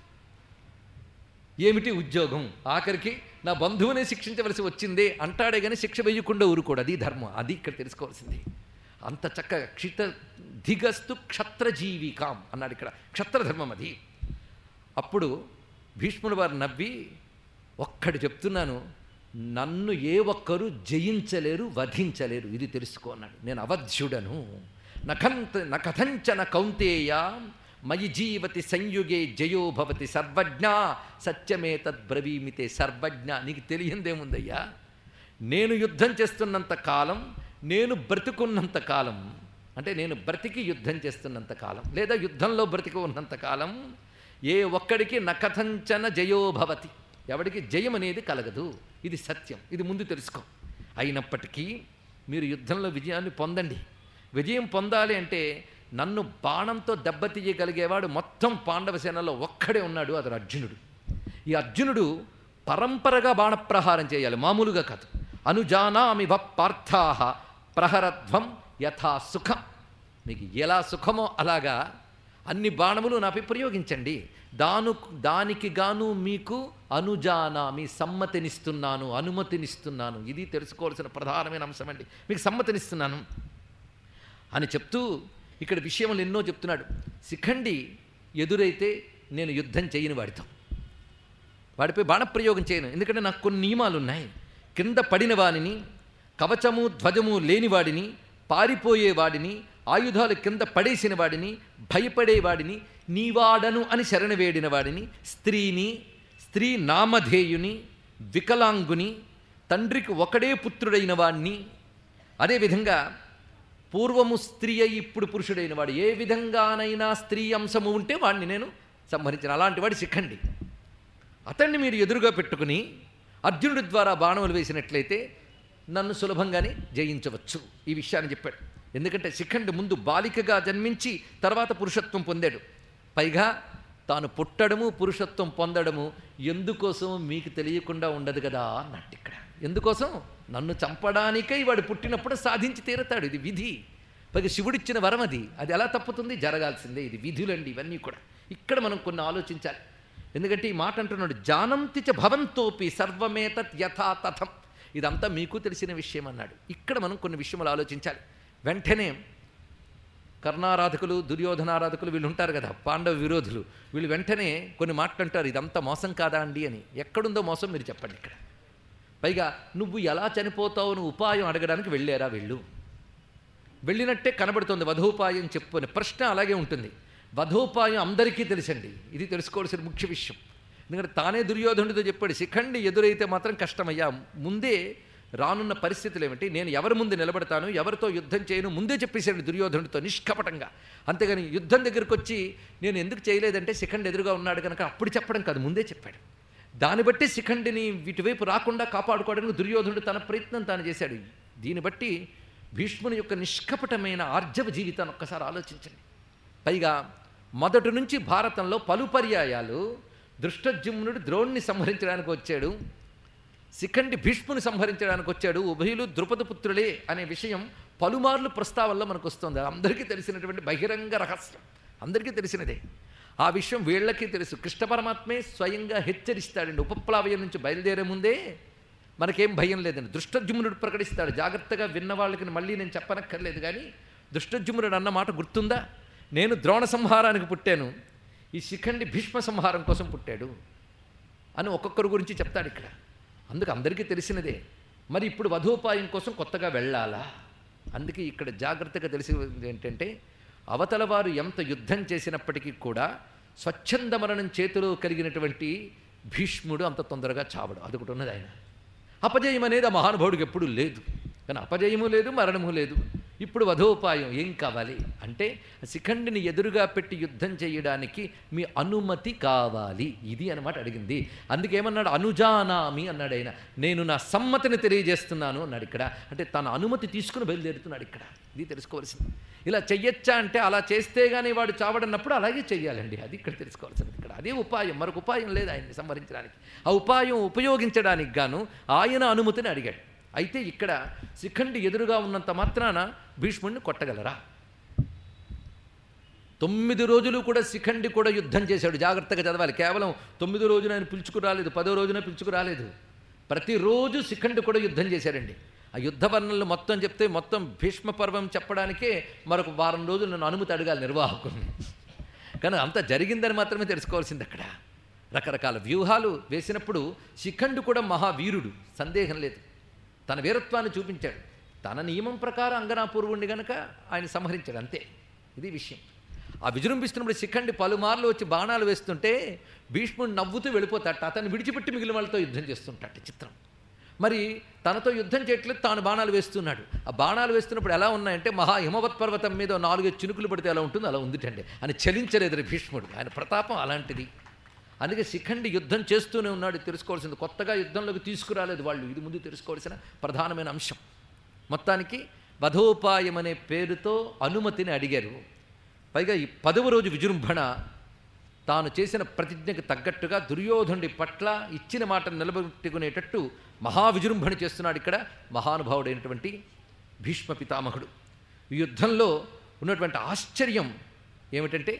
ఏమిటి ఉద్యోగం ఆఖరికి నా బంధువునే శిక్షించవలసి వచ్చిందే అంటాడే కానీ శిక్ష వేయకుండా ఊరుకోడు అది ధర్మం అది ఇక్కడ తెలుసుకోవాల్సింది అంత చక్కగా క్షిత ధిగస్తు క్షత్రజీవికాం అన్నాడు ఇక్కడ క్షత్రధర్మం అది అప్పుడు భీష్ముడు వారు నవ్వి ఒక్కడు చెప్తున్నాను నన్ను ఏ ఒక్కరు జయించలేరు వధించలేరు ఇది తెలుసుకో అన్నాడు నేను అవధ్యుడను నఖంత నకథంచన కౌంతేయ మయి జీవతి సంయుగే జయో భవతి సర్వజ్ఞ సత్యమే తద్బ్రవీమితే సర్వజ్ఞ నీకు తెలియందేముందయ్యా నేను యుద్ధం చేస్తున్నంత కాలం నేను బ్రతుకున్నంత కాలం అంటే నేను బ్రతికి యుద్ధం చేస్తున్నంత కాలం లేదా యుద్ధంలో బ్రతికి ఉన్నంత కాలం ఏ ఒక్కడికి నకథంచన జయో భవతి ఎవడికి జయం అనేది కలగదు ఇది సత్యం ఇది ముందు తెలుసుకో అయినప్పటికీ మీరు యుద్ధంలో విజయాన్ని పొందండి విజయం పొందాలి అంటే నన్ను బాణంతో దెబ్బతీయగలిగేవాడు మొత్తం పాండవ సేనలో ఒక్కడే ఉన్నాడు అతడు అర్జునుడు ఈ అర్జునుడు పరంపరగా బాణప్రహారం చేయాలి మామూలుగా కాదు అనుజానామి వ పార్థాహ ప్రహరధ్వం యథా సుఖం మీకు ఎలా సుఖమో అలాగా అన్ని బాణములు నాపై ప్రయోగించండి దాను దానికి గాను మీకు అనుజానామి సమ్మతినిస్తున్నాను అనుమతినిస్తున్నాను ఇది తెలుసుకోవాల్సిన ప్రధానమైన అంశం అండి మీకు సమ్మతినిస్తున్నాను అని చెప్తూ ఇక్కడ విషయములు ఎన్నో చెప్తున్నాడు శిఖండి ఎదురైతే నేను యుద్ధం చేయని వాడితో వాడిపై బాణప్రయోగం చేయను ఎందుకంటే నాకు కొన్ని నియమాలు ఉన్నాయి కింద పడిన వాడిని కవచము ధ్వజము లేనివాడిని పారిపోయేవాడిని ఆయుధాలు కింద పడేసిన వాడిని భయపడేవాడిని నీవాడను అని శరణ వేడిన వాడిని స్త్రీని స్త్రీ నామధేయుని వికలాంగుని తండ్రికి ఒకడే పుత్రుడైన వాడిని అదేవిధంగా పూర్వము స్త్రీ అయి ఇప్పుడు పురుషుడైన వాడు ఏ విధంగానైనా స్త్రీ అంశము ఉంటే వాడిని నేను సంహరించిన అలాంటి వాడు శిఖండి అతన్ని మీరు ఎదురుగా పెట్టుకుని అర్జునుడి ద్వారా బాణములు వేసినట్లయితే నన్ను సులభంగానే జయించవచ్చు ఈ విషయాన్ని చెప్పాడు ఎందుకంటే శిఖండి ముందు బాలికగా జన్మించి తర్వాత పురుషత్వం పొందాడు పైగా తాను పుట్టడము పురుషత్వం పొందడము ఎందుకోసం మీకు తెలియకుండా ఉండదు కదా అన్నట్టు ఇక్కడ ఎందుకోసం నన్ను చంపడానికై వాడు పుట్టినప్పుడు సాధించి తీరతాడు ఇది విధి పైగా శివుడిచ్చిన వరం అది అది ఎలా తప్పుతుంది జరగాల్సిందే ఇది విధులండి ఇవన్నీ కూడా ఇక్కడ మనం కొన్ని ఆలోచించాలి ఎందుకంటే ఈ మాట అంటున్నాడు జానంతి చ భవంతోపి సర్వమేతత్ యథా తథం ఇదంతా మీకు తెలిసిన విషయం అన్నాడు ఇక్కడ మనం కొన్ని విషయములు ఆలోచించాలి వెంటనే కర్ణారాధకులు దుర్యోధనారాధకులు వీళ్ళు ఉంటారు కదా పాండవ విరోధులు వీళ్ళు వెంటనే కొన్ని మాటలు అంటారు ఇదంతా మోసం కాదా అండి అని ఎక్కడుందో మోసం మీరు చెప్పండి ఇక్కడ పైగా నువ్వు ఎలా చనిపోతావు నువ్వు ఉపాయం అడగడానికి వెళ్ళారా వెళ్ళు వెళ్ళినట్టే కనబడుతుంది వధోపాయం చెప్పు అని ప్రశ్న అలాగే ఉంటుంది వధోపాయం అందరికీ తెలుసండి ఇది తెలుసుకోవాల్సిన ముఖ్య విషయం ఎందుకంటే తానే దుర్యోధనుడితో చెప్పాడు శిఖండి ఎదురైతే మాత్రం కష్టమయ్యా ముందే రానున్న పరిస్థితులు ఏమిటి నేను ఎవరి ముందు నిలబడతాను ఎవరితో యుద్ధం చేయను ముందే చెప్పేశాడు దుర్యోధనుడితో నిష్కపటంగా అంతేగాని యుద్ధం దగ్గరికి వచ్చి నేను ఎందుకు చేయలేదంటే శిఖండి ఎదురుగా ఉన్నాడు కనుక అప్పుడు చెప్పడం కాదు ముందే చెప్పాడు దాన్ని బట్టి శిఖండిని వీటివైపు రాకుండా కాపాడుకోవడానికి దుర్యోధనుడు తన ప్రయత్నం తాను చేశాడు దీన్ని బట్టి భీష్ముని యొక్క నిష్కపటమైన ఆర్జవ జీవితాన్ని ఒక్కసారి ఆలోచించండి పైగా మొదటి నుంచి భారతంలో పలు పర్యాయాలు దృష్టజుమ్నుడు ద్రోణ్ణి సంహరించడానికి వచ్చాడు శిఖండి భీష్ముని సంహరించడానికి వచ్చాడు ఉభయులు ద్రుపద పుత్రులే అనే విషయం పలుమార్లు ప్రస్తావనలో మనకు వస్తుంది అందరికీ తెలిసినటువంటి బహిరంగ రహస్యం అందరికీ తెలిసినదే ఆ విషయం వీళ్ళకి తెలుసు కృష్ణ పరమాత్మే స్వయంగా హెచ్చరిస్తాడండి ఉపప్లావయం నుంచి బయలుదేరే ముందే మనకేం భయం లేదండి దృష్టజుమ్నుడు ప్రకటిస్తాడు జాగ్రత్తగా విన్న వాళ్ళకి మళ్ళీ నేను చెప్పనక్కర్లేదు కానీ దృష్టజుమ్నుడు అన్న మాట గుర్తుందా నేను ద్రోణ సంహారానికి పుట్టాను ఈ శిఖండి భీష్మ సంహారం కోసం పుట్టాడు అని ఒక్కొక్కరి గురించి చెప్తాడు ఇక్కడ అందుకు అందరికీ తెలిసినదే మరి ఇప్పుడు వధోపాయం కోసం కొత్తగా వెళ్ళాలా అందుకే ఇక్కడ జాగ్రత్తగా తెలిసింది ఏంటంటే అవతల వారు ఎంత యుద్ధం చేసినప్పటికీ కూడా స్వచ్ఛంద మరణం చేతిలో కలిగినటువంటి భీష్ముడు అంత తొందరగా చావడు అదొకటి ఉన్నది ఆయన అపజయం అనేది ఆ మహానుభావుడికి ఎప్పుడూ లేదు కానీ అపజయము లేదు మరణము లేదు ఇప్పుడు వధోపాయం ఏం కావాలి అంటే శిఖండిని ఎదురుగా పెట్టి యుద్ధం చేయడానికి మీ అనుమతి కావాలి ఇది అనమాట అడిగింది అందుకేమన్నాడు అనుజానామి అన్నాడు ఆయన నేను నా సమ్మతిని తెలియజేస్తున్నాను అన్నాడు ఇక్కడ అంటే తన అనుమతి తీసుకుని బయలుదేరుతున్నాడు ఇక్కడ ఇది తెలుసుకోవాల్సింది ఇలా చెయ్యొచ్చా అంటే అలా చేస్తే కానీ వాడు చావడన్నప్పుడు అలాగే చెయ్యాలండి అది ఇక్కడ తెలుసుకోవాల్సింది ఇక్కడ అదే ఉపాయం మరొక ఉపాయం లేదు ఆయన్ని సంహరించడానికి ఆ ఉపాయం ఉపయోగించడానికి గాను ఆయన అనుమతిని అడిగాడు అయితే ఇక్కడ శిఖండి ఎదురుగా ఉన్నంత మాత్రాన భీష్ముడిని కొట్టగలరా తొమ్మిది రోజులు కూడా శిఖండి కూడా యుద్ధం చేశాడు జాగ్రత్తగా చదవాలి కేవలం తొమ్మిది రోజున ఆయన పిలుచుకు రాలేదు పదో రోజున పిలుచుకు రాలేదు ప్రతిరోజు శిఖండి కూడా యుద్ధం చేశాడండి ఆ యుద్ధ వర్ణనలు మొత్తం చెప్తే మొత్తం భీష్మ పర్వం చెప్పడానికే మరొక వారం రోజులు నన్ను అనుమతి అడగాలి నిర్వాహకుని కానీ అంత జరిగిందని మాత్రమే తెలుసుకోవాల్సింది అక్కడ రకరకాల వ్యూహాలు వేసినప్పుడు శిఖండు కూడా మహావీరుడు సందేహం లేదు తన వీరత్వాన్ని చూపించాడు తన నియమం ప్రకారం అంగనాపూర్వుణ్ణి గనక ఆయన సంహరించాడు అంతే ఇది విషయం ఆ విజృంభిస్తున్నప్పుడు శిఖండి పలుమార్లు వచ్చి బాణాలు వేస్తుంటే భీష్ముడు నవ్వుతూ వెళ్ళిపోతాట అతన్ని విడిచిపెట్టి మిగిలిన వాళ్ళతో యుద్ధం చేస్తుంటాట చిత్రం మరి తనతో యుద్ధం చేయట్లేదు తాను బాణాలు వేస్తున్నాడు ఆ బాణాలు వేస్తున్నప్పుడు ఎలా ఉన్నాయంటే మహా హిమవత్ పర్వతం మీద నాలుగు చినుకులు పడితే ఎలా ఉంటుందో అలా ఉందిటండి ఆయన చలించలేదు భీష్ముడు ఆయన ప్రతాపం అలాంటిది అందుకే శిఖండి యుద్ధం చేస్తూనే ఉన్నాడు తెలుసుకోవాల్సింది కొత్తగా యుద్ధంలోకి తీసుకురాలేదు వాళ్ళు ఇది ముందు తెలుసుకోవాల్సిన ప్రధానమైన అంశం మొత్తానికి వధోపాయం అనే పేరుతో అనుమతిని అడిగారు పైగా ఈ పదవ రోజు విజృంభణ తాను చేసిన ప్రతిజ్ఞకు తగ్గట్టుగా దుర్యోధనుడి పట్ల ఇచ్చిన మాటను నిలబెట్టుకునేటట్టు మహావిజృంభణ చేస్తున్నాడు ఇక్కడ మహానుభావుడైనటువంటి భీష్మ పితామహుడు ఈ యుద్ధంలో ఉన్నటువంటి ఆశ్చర్యం ఏమిటంటే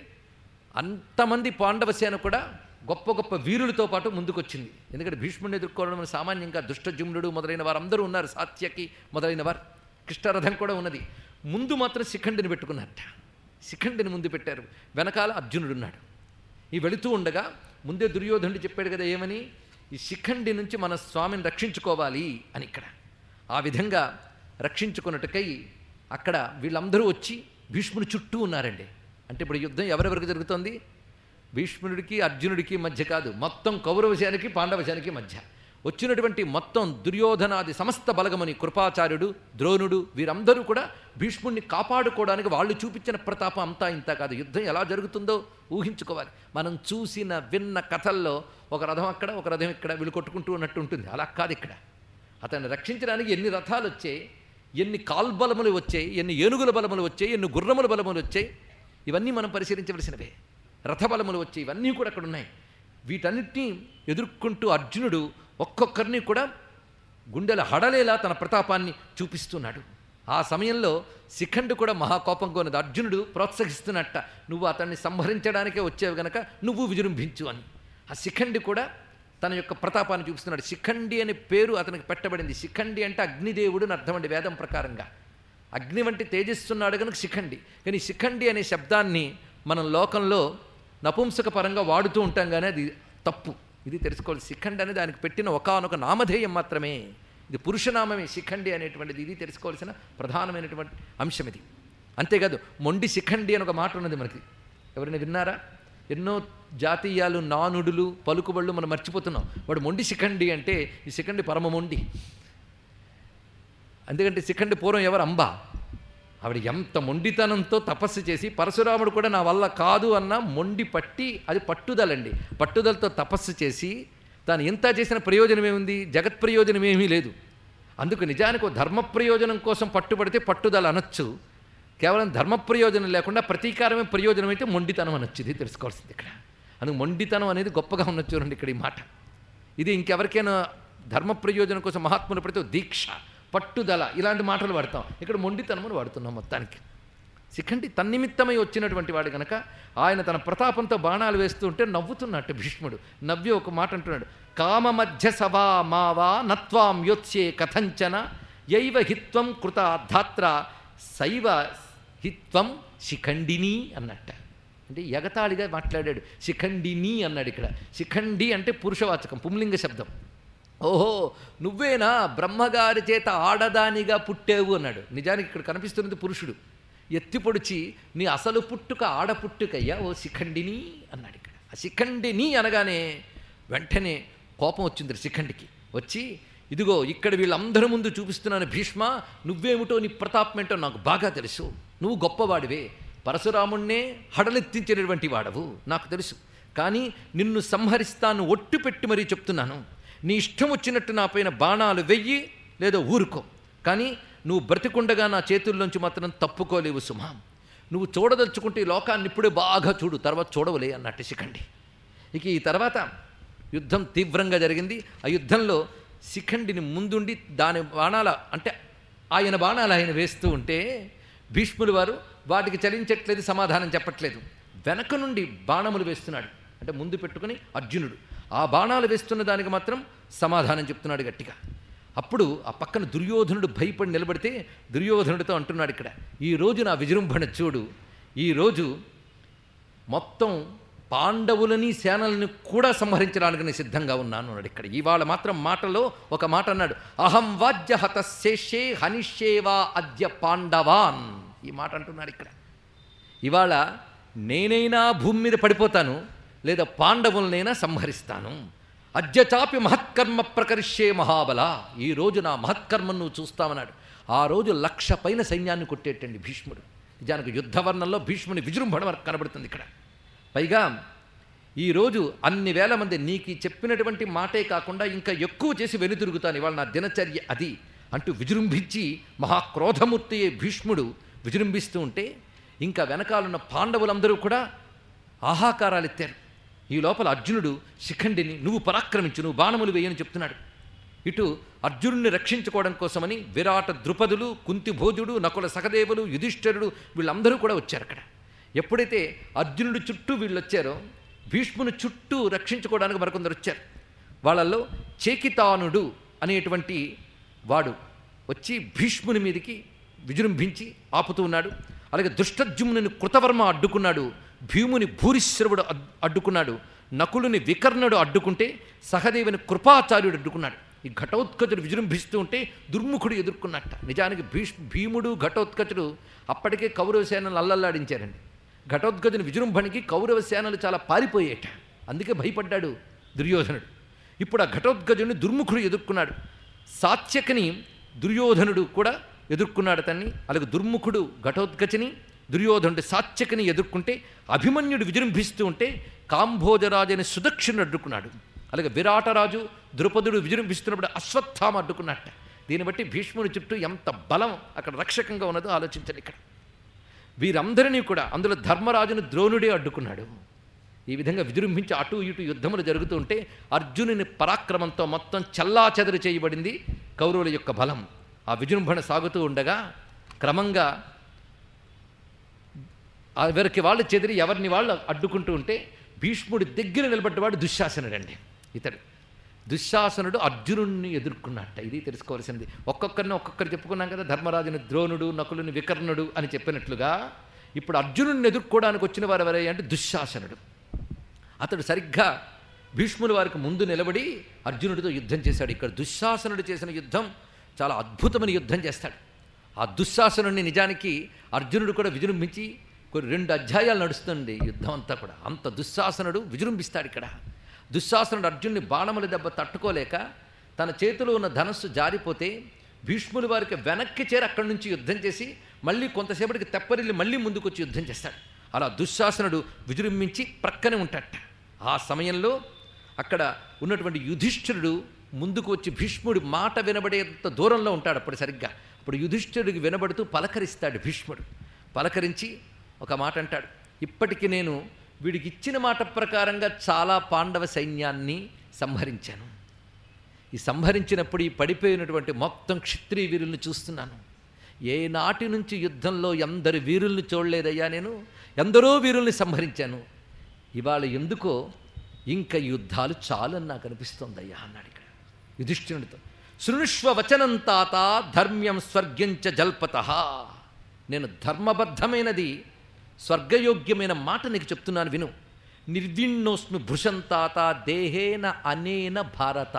అంతమంది పాండవ సేన కూడా గొప్ప గొప్ప వీరులతో పాటు ముందుకొచ్చింది ఎందుకంటే భీష్ముడిని ఎదుర్కోవడం సామాన్యంగా దుష్టజుమ్నుడు మొదలైన వారందరూ ఉన్నారు సాత్యకి మొదలైన వారు కృష్ణరథం కూడా ఉన్నది ముందు మాత్రం శిఖండిని పెట్టుకున్నారట శిఖండిని ముందు పెట్టారు వెనకాల అర్జునుడు ఉన్నాడు ఈ వెళుతూ ఉండగా ముందే దుర్యోధనుడు చెప్పాడు కదా ఏమని ఈ శిఖండి నుంచి మన స్వామిని రక్షించుకోవాలి అని ఇక్కడ ఆ విధంగా రక్షించుకున్నట్టుకై అక్కడ వీళ్ళందరూ వచ్చి భీష్ముని చుట్టూ ఉన్నారండి అంటే ఇప్పుడు యుద్ధం ఎవరెవరికి జరుగుతోంది భీష్ముడికి అర్జునుడికి మధ్య కాదు మొత్తం కౌరవశానికి పాండవశానికి మధ్య వచ్చినటువంటి మొత్తం దుర్యోధనాది సమస్త బలగమని కృపాచార్యుడు ద్రోణుడు వీరందరూ కూడా భీష్ముడిని కాపాడుకోవడానికి వాళ్ళు చూపించిన ప్రతాపం అంతా ఇంత కాదు యుద్ధం ఎలా జరుగుతుందో ఊహించుకోవాలి మనం చూసిన విన్న కథల్లో ఒక రథం అక్కడ ఒక రథం ఇక్కడ వీళ్ళు కొట్టుకుంటూ ఉన్నట్టు ఉంటుంది అలా కాదు ఇక్కడ అతన్ని రక్షించడానికి ఎన్ని రథాలు వచ్చాయి ఎన్ని కాల్బలములు వచ్చాయి ఎన్ని ఏనుగుల బలములు వచ్చాయి ఎన్ని గుర్రముల బలములు వచ్చాయి ఇవన్నీ మనం పరిశీలించవలసినవే రథబలములు వచ్చాయి ఇవన్నీ కూడా అక్కడ ఉన్నాయి వీటన్నిటినీ ఎదుర్కొంటూ అర్జునుడు ఒక్కొక్కరిని కూడా గుండెల హడలేలా తన ప్రతాపాన్ని చూపిస్తున్నాడు ఆ సమయంలో శిఖండి కూడా మహాకోపంగా ఉన్నది అర్జునుడు ప్రోత్సహిస్తున్నట్ట నువ్వు అతన్ని సంహరించడానికే వచ్చావు గనక నువ్వు విజృంభించు అని ఆ శిఖండి కూడా తన యొక్క ప్రతాపాన్ని చూపిస్తున్నాడు శిఖండి అనే పేరు అతనికి పెట్టబడింది శిఖండి అంటే అగ్నిదేవుడు అని అర్థం అండి వేదం ప్రకారంగా అగ్ని వంటి తేజస్సున్నాడు కనుక శిఖండి కానీ శిఖండి అనే శబ్దాన్ని మనం లోకంలో నపుంసక పరంగా వాడుతూ ఉంటాం కానీ అది తప్పు ఇది తెలుసుకోవాలి శిఖండి అనేది దానికి పెట్టిన ఒకానొక నామధేయం మాత్రమే ఇది పురుషనామమే శిఖండి అనేటువంటిది ఇది తెలుసుకోవాల్సిన ప్రధానమైనటువంటి అంశం ఇది అంతేకాదు మొండి శిఖండి అని ఒక మాట ఉన్నది మనకి ఎవరైనా విన్నారా ఎన్నో జాతీయాలు నానుడులు పలుకుబళ్ళు మనం మర్చిపోతున్నాం వాడు మొండి శిఖండి అంటే ఈ శిఖండి పరమ మొండి ఎందుకంటే శిఖండి పూర్వం ఎవరు అంబ ఆవిడ ఎంత మొండితనంతో తపస్సు చేసి పరశురాముడు కూడా నా వల్ల కాదు అన్న మొండి పట్టి అది పట్టుదలండి పట్టుదలతో తపస్సు చేసి తాను ఎంత చేసిన ప్రయోజనం ఏముంది జగత్ ప్రయోజనం ఏమీ లేదు అందుకు నిజానికి ఓ ధర్మ ప్రయోజనం కోసం పట్టుబడితే పట్టుదల అనొచ్చు కేవలం ధర్మ ప్రయోజనం లేకుండా ప్రతీకారమే ప్రయోజనం అయితే మొండితనం అనొచ్చు ఇది తెలుసుకోవాల్సింది ఇక్కడ అందుకు మొండితనం అనేది గొప్పగా ఉన్నచ్చు చూడండి ఇక్కడ ఈ మాట ఇది ఇంకెవరికైనా ధర్మ ప్రయోజనం కోసం మహాత్ములు పడితే దీక్ష పట్టుదల ఇలాంటి మాటలు వాడతాం ఇక్కడ మొండితనం అని వాడుతున్నాం మొత్తానికి శిఖండి తన్నిమిత్తమై వచ్చినటువంటి వాడు గనక ఆయన తన ప్రతాపంతో బాణాలు వేస్తూ ఉంటే నవ్వుతున్నట్టు భీష్ముడు నవ్వి ఒక మాట అంటున్నాడు కామ మధ్య సభా మావా నత్వాం యోత్స్యే కథంచన యైవ హిత్వం కృత ధాత్ర శైవ హిత్వం శిఖండిని అన్నట్ట అంటే ఎగతాళిగా మాట్లాడాడు శిఖండిని అన్నాడు ఇక్కడ శిఖండి అంటే పురుషవాచకం పుంలింగ శబ్దం ఓహో నువ్వేనా బ్రహ్మగారి చేత ఆడదానిగా పుట్టావు అన్నాడు నిజానికి ఇక్కడ కనిపిస్తున్నది పురుషుడు ఎత్తి పొడిచి నీ అసలు పుట్టుక ఆడ పుట్టుకయ్యా ఓ శిఖండిని అన్నాడు ఇక్కడ ఆ శిఖండిని అనగానే వెంటనే కోపం వచ్చింది శిఖండికి వచ్చి ఇదిగో ఇక్కడ వీళ్ళందరి ముందు చూపిస్తున్నాను భీష్మ నువ్వేమిటో నీ ప్రతాపమేంటో నాకు బాగా తెలుసు నువ్వు గొప్పవాడివే పరశురాముణ్ణే హడలెత్తించినటువంటి వాడవు నాకు తెలుసు కానీ నిన్ను సంహరిస్తాను ఒట్టు పెట్టి మరీ చెప్తున్నాను నీ ఇష్టం వచ్చినట్టు నా పైన బాణాలు వెయ్యి లేదో ఊరుకో కానీ నువ్వు బ్రతికుండగా నా చేతుల్లోంచి మాత్రం తప్పుకోలేవు సుమా నువ్వు చూడదలుచుకుంటే ఈ లోకాన్ని ఇప్పుడే బాగా చూడు తర్వాత చూడవలే అన్నట్టు శిఖండి ఇక ఈ తర్వాత యుద్ధం తీవ్రంగా జరిగింది ఆ యుద్ధంలో శిఖండిని ముందుండి దాని బాణాల అంటే ఆయన బాణాలు ఆయన వేస్తూ ఉంటే భీష్ముడు వారు వాటికి చలించట్లేదు సమాధానం చెప్పట్లేదు వెనక నుండి బాణములు వేస్తున్నాడు అంటే ముందు పెట్టుకుని అర్జునుడు ఆ బాణాలు వేస్తున్న దానికి మాత్రం సమాధానం చెప్తున్నాడు గట్టిగా అప్పుడు ఆ పక్కన దుర్యోధనుడు భయపడి నిలబడితే దుర్యోధనుడితో అంటున్నాడు ఇక్కడ ఈ రోజు నా విజృంభణ చూడు ఈరోజు మొత్తం పాండవులని సేనల్ని కూడా సంహరించడానికి నేను సిద్ధంగా ఉన్నాను అన్నాడు ఇక్కడ ఇవాళ మాత్రం మాటలో ఒక మాట అన్నాడు అహం వాద్య హతశేషే హనిషేవా అద్య పాండవాన్ ఈ మాట అంటున్నాడు ఇక్కడ ఇవాళ నేనైనా భూమి మీద పడిపోతాను లేదా పాండవులనైనా సంహరిస్తాను అద్యచాపి మహత్కర్మ ప్రకరిష్యే మహాబల ఈ రోజు నా మహత్కర్మను నువ్వు చూస్తామన్నాడు ఆ రోజు లక్ష పైన సైన్యాన్ని కొట్టేటండి భీష్ముడు నిజానికి యుద్ధవర్ణంలో భీష్ముని విజృంభణ మనకు కనబడుతుంది ఇక్కడ పైగా ఈరోజు అన్ని వేల మంది నీకు చెప్పినటువంటి మాటే కాకుండా ఇంకా ఎక్కువ చేసి వెనుతిరుగుతాను ఇవాళ నా దినచర్య అది అంటూ విజృంభించి మహాక్రోధమూర్తి అయ్యే భీష్ముడు విజృంభిస్తూ ఉంటే ఇంకా వెనకాలన్న పాండవులందరూ కూడా ఆహాకారాలు ఎత్తారు ఈ లోపల అర్జునుడు శిఖండిని నువ్వు పరాక్రమించు నువ్వు బాణములు వేయని చెప్తున్నాడు ఇటు అర్జునుడిని రక్షించుకోవడం కోసమని విరాట ద్రుపదులు కుంతిభోజుడు నకుల సహదేవులు యుధిష్ఠరుడు వీళ్ళందరూ కూడా వచ్చారు అక్కడ ఎప్పుడైతే అర్జునుడి చుట్టూ వీళ్ళు వచ్చారో భీష్ముని చుట్టూ రక్షించుకోవడానికి మరికొందరు వచ్చారు వాళ్ళల్లో చేకితానుడు అనేటువంటి వాడు వచ్చి భీష్ముని మీదకి విజృంభించి ఆపుతూ ఉన్నాడు అలాగే దుష్టజుమ్నుని కృతవర్మ అడ్డుకున్నాడు భీముని భూరిశ్రవుడు అడ్- అడ్డుకున్నాడు నకులుని వికర్ణుడు అడ్డుకుంటే సహదేవుని కృపాచార్యుడు అడ్డుకున్నాడు ఈ ఘటోత్కచుడు విజృంభిస్తూ ఉంటే దుర్ముఖుడు ఎదుర్కొన్నట్ట నిజానికి భీష్ భీముడు ఘటోత్కచుడు అప్పటికే కౌరవ సేనలు అల్లల్లాడించారండి ఘటోత్కచుని విజృంభణకి కౌరవ సేనలు చాలా పారిపోయేట అందుకే భయపడ్డాడు దుర్యోధనుడు ఇప్పుడు ఆ ఘటోత్కజుని దుర్ముఖుడు ఎదుర్కొన్నాడు సాత్యకని దుర్యోధనుడు కూడా ఎదుర్కొన్నాడు అతన్ని అలాగే దుర్ముఖుడు ఘటోత్కచని దుర్యోధనుడు సాత్యకని ఎదుర్కొంటే అభిమన్యుడు విజృంభిస్తూ ఉంటే కాంభోజరాజు అని సుదక్షిణుడు అడ్డుకున్నాడు అలాగే విరాటరాజు ద్రుపదుడు విజృంభిస్తున్నప్పుడు అశ్వత్థామ అడ్డుకున్నట్ట దీన్ని బట్టి భీష్ముని చుట్టూ ఎంత బలం అక్కడ రక్షకంగా ఉన్నదో ఆలోచించండి ఇక్కడ వీరందరినీ కూడా అందులో ధర్మరాజును ద్రోణుడే అడ్డుకున్నాడు ఈ విధంగా విజృంభించి అటు ఇటు యుద్ధములు జరుగుతూ ఉంటే అర్జునుని పరాక్రమంతో మొత్తం చల్లా చేయబడింది కౌరవుల యొక్క బలం ఆ విజృంభణ సాగుతూ ఉండగా క్రమంగా ఎవరికి వాళ్ళు చెదిరి ఎవరిని వాళ్ళు అడ్డుకుంటూ ఉంటే భీష్ముడి దగ్గర నిలబడ్డవాడు దుశ్శాసనుడండి ఇతడు దుశ్శాసనుడు అర్జునుడిని ఎదుర్కొన్నట్ట ఇది తెలుసుకోవాల్సింది ఒక్కొక్కరిని ఒక్కొక్కరు చెప్పుకున్నాం కదా ధర్మరాజుని ద్రోణుడు నకులుని వికర్ణుడు అని చెప్పినట్లుగా ఇప్పుడు అర్జునుడిని ఎదుర్కోవడానికి వచ్చిన వారు ఎవరై అంటే దుశ్శాసనుడు అతడు సరిగ్గా భీష్ముల వారికి ముందు నిలబడి అర్జునుడితో యుద్ధం చేశాడు ఇక్కడ దుశ్శాసనుడు చేసిన యుద్ధం చాలా అద్భుతమైన యుద్ధం చేస్తాడు ఆ దుశ్శాసనుడిని నిజానికి అర్జునుడు కూడా విజృంభించి కొన్ని రెండు అధ్యాయాలు నడుస్తుంది యుద్ధం అంతా కూడా అంత దుశ్శాసనుడు విజృంభిస్తాడు ఇక్కడ దుశ్శాసనుడు అర్జునుడి బాణముల దెబ్బ తట్టుకోలేక తన చేతిలో ఉన్న ధనస్సు జారిపోతే భీష్ముల వారికి వెనక్కి చేరి అక్కడి నుంచి యుద్ధం చేసి మళ్ళీ కొంతసేపటికి తెప్పరిల్లి మళ్ళీ ముందుకొచ్చి యుద్ధం చేస్తాడు అలా దుశ్శాసనుడు విజృంభించి ప్రక్కనే ఉంటాడట ఆ సమయంలో అక్కడ ఉన్నటువంటి యుధిష్ఠిరుడు ముందుకు వచ్చి భీష్ముడి మాట వినబడేంత దూరంలో ఉంటాడు అప్పుడు సరిగ్గా అప్పుడు యుధిష్ఠిరుడికి వినబడుతూ పలకరిస్తాడు భీష్ముడు పలకరించి ఒక మాట అంటాడు ఇప్పటికి నేను వీడికి ఇచ్చిన మాట ప్రకారంగా చాలా పాండవ సైన్యాన్ని సంహరించాను ఈ సంహరించినప్పుడు ఈ పడిపోయినటువంటి మొత్తం క్షత్రియ వీరుల్ని చూస్తున్నాను ఏ నాటి నుంచి యుద్ధంలో ఎందరు వీరుల్ని చూడలేదయ్యా నేను ఎందరో వీరుల్ని సంహరించాను ఇవాళ ఎందుకో ఇంకా యుద్ధాలు చాలని నాకు అనిపిస్తోందయ్యా అన్నాడు ఇక్కడ యుధిష్ఠిరుడితో శృణుష్వ వచనం తాత ధర్మ్యం స్వర్గ్యంచ జల్పత నేను ధర్మబద్ధమైనది స్వర్గయోగ్యమైన మాట నీకు చెప్తున్నాను విను నిర్విణ్ణోస్మి భృశం తాత దేహేన అనేన భారత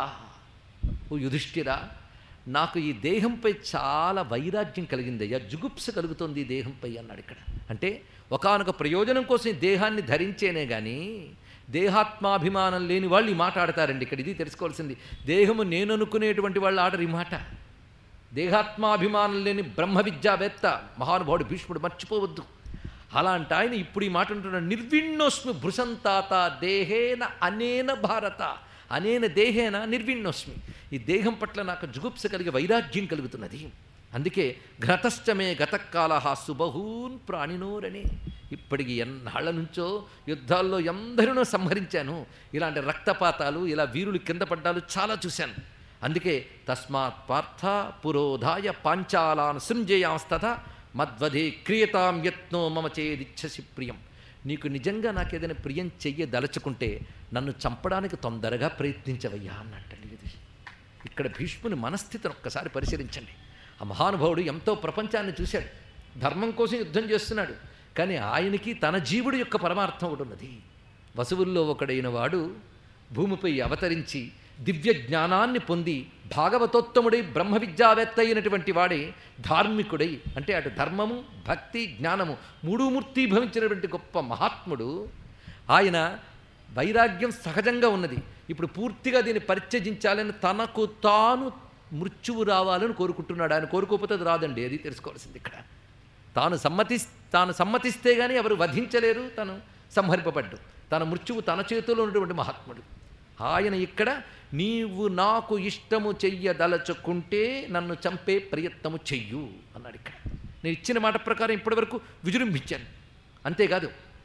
ఓ యుధిష్ఠిరా నాకు ఈ దేహంపై చాలా వైరాగ్యం కలిగిందయ్యా జుగుప్స కలుగుతోంది ఈ దేహంపై అన్నాడు ఇక్కడ అంటే ఒకానొక ప్రయోజనం కోసం ఈ దేహాన్ని ధరించేనే కానీ దేహాత్మాభిమానం లేని వాళ్ళు ఈ మాట ఆడతారండి ఇక్కడ ఇది తెలుసుకోవాల్సింది దేహము నేను అనుకునేటువంటి వాళ్ళు ఆడరు ఈ మాట దేహాత్మాభిమానం లేని బ్రహ్మ విద్యావేత్త మహానుభావుడు భీష్ముడు మర్చిపోవద్దు అలాంటి ఆయన ఇప్పుడు ఈ మాట అంటున్నాడు నిర్విణ్ణోస్మి భృసంతాత దేహేన అనేన భారత అనేన దేహేన నిర్విణ్ణోస్మి ఈ దేహం పట్ల నాకు జుగుప్స కలిగి వైరాగ్యం కలుగుతున్నది అందుకే ఘ్రతశ్చమే గతకాల సుబహూన్ ప్రాణినోరనే ఇప్పటికి ఎన్నాళ్ల నుంచో యుద్ధాల్లో ఎందరినో సంహరించాను ఇలాంటి రక్తపాతాలు ఇలా వీరులు కింద పడ్డాలు చాలా చూశాను అందుకే తస్మాత్ పార్థ పురోధాయ పాంచాలాన్ సృంజయాంస్తథ మద్వధే క్రియతాం యత్నో మమ చేదిచ్చసి ప్రియం నీకు నిజంగా నాకేదైనా ప్రియం చెయ్యదలుచుకుంటే నన్ను చంపడానికి తొందరగా ప్రయత్నించవయ్యా అన్నట్టండి ఇది ఇక్కడ భీష్ముని మనస్థితిని ఒక్కసారి పరిశీలించండి ఆ మహానుభావుడు ఎంతో ప్రపంచాన్ని చూశాడు ధర్మం కోసం యుద్ధం చేస్తున్నాడు కానీ ఆయనకి తన జీవుడు యొక్క పరమార్థం ఒకటి ఉన్నది వసువుల్లో ఒకడైన వాడు భూమిపై అవతరించి దివ్య జ్ఞానాన్ని పొంది భాగవతోత్తముడై బ్రహ్మ విద్యావేత్త అయినటువంటి వాడే ధార్మికుడై అంటే అటు ధర్మము భక్తి జ్ఞానము మూడు మూర్తీభవించినటువంటి గొప్ప మహాత్ముడు ఆయన వైరాగ్యం సహజంగా ఉన్నది ఇప్పుడు పూర్తిగా దీన్ని పరిత్యజించాలని తనకు తాను మృత్యువు రావాలని కోరుకుంటున్నాడు ఆయన కోరుకోకపోతే అది రాదండి అది తెలుసుకోవాల్సింది ఇక్కడ తాను సమ్మతి తాను సమ్మతిస్తే కానీ ఎవరు వధించలేరు తను సంహరింపబడ్డు తన మృత్యువు తన చేతిలో ఉన్నటువంటి మహాత్ముడు ఆయన ఇక్కడ నీవు నాకు ఇష్టము చెయ్యదలచుకుంటే నన్ను చంపే ప్రయత్నము చెయ్యు అన్నాడు ఇక్కడ నేను ఇచ్చిన మాట ప్రకారం ఇప్పటివరకు విజృంభించాను అంతేకాదు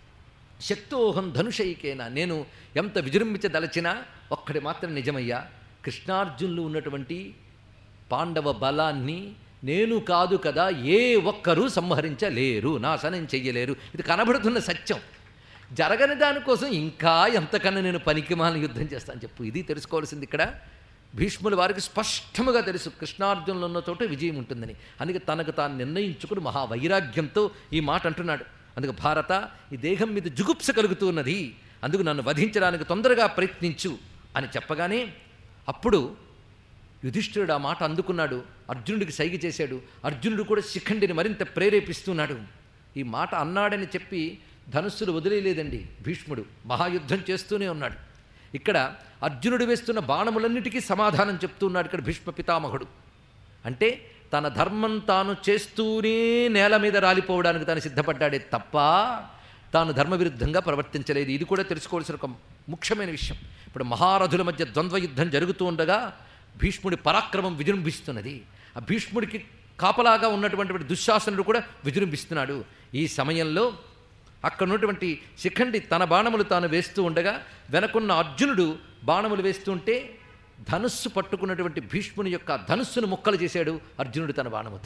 శక్తోహం ధనుషైకేనా నేను ఎంత విజృంభించదలచినా ఒక్కడి మాత్రం నిజమయ్యా కృష్ణార్జునులు ఉన్నటువంటి పాండవ బలాన్ని నేను కాదు కదా ఏ ఒక్కరూ సంహరించలేరు నాశనం చెయ్యలేరు ఇది కనబడుతున్న సత్యం జరగని దానికోసం ఇంకా ఎంతకన్నా నేను పనికిమాల యుద్ధం చేస్తాను చెప్పు ఇది తెలుసుకోవాల్సింది ఇక్కడ భీష్ముల వారికి స్పష్టముగా తెలుసు కృష్ణార్జునులు ఉన్న చోట విజయం ఉంటుందని అందుకే తనకు తాను నిర్ణయించుకుని మహావైరాగ్యంతో ఈ మాట అంటున్నాడు అందుకు భారత ఈ దేహం మీద జుగుప్స కలుగుతూ ఉన్నది అందుకు నన్ను వధించడానికి తొందరగా ప్రయత్నించు అని చెప్పగానే అప్పుడు యుధిష్ఠిరుడు ఆ మాట అందుకున్నాడు అర్జునుడికి సైగ చేశాడు అర్జునుడు కూడా శిఖండిని మరింత ప్రేరేపిస్తున్నాడు ఈ మాట అన్నాడని చెప్పి ధనుస్సులు వదిలేయలేదండి భీష్ముడు మహాయుద్ధం చేస్తూనే ఉన్నాడు ఇక్కడ అర్జునుడు వేస్తున్న బాణములన్నిటికీ సమాధానం చెప్తున్నాడు ఇక్కడ భీష్మ పితామహుడు అంటే తన ధర్మం తాను చేస్తూనే నేల మీద రాలిపోవడానికి తాను సిద్ధపడ్డాడే తప్ప తాను ధర్మవిరుద్ధంగా ప్రవర్తించలేదు ఇది కూడా తెలుసుకోవాల్సిన ఒక ముఖ్యమైన విషయం ఇప్పుడు మహారథుల మధ్య ద్వంద్వ యుద్ధం జరుగుతూ ఉండగా భీష్ముడి పరాక్రమం విజృంభిస్తున్నది ఆ భీష్ముడికి కాపలాగా ఉన్నటువంటి దుశ్శాసనుడు కూడా విజృంభిస్తున్నాడు ఈ సమయంలో అక్కడ ఉన్నటువంటి శిఖండి తన బాణములు తాను వేస్తూ ఉండగా వెనకున్న అర్జునుడు బాణములు వేస్తుంటే ధనుస్సు పట్టుకున్నటువంటి భీష్ముని యొక్క ధనుస్సును ముక్కలు చేశాడు అర్జునుడు తన బాణముతో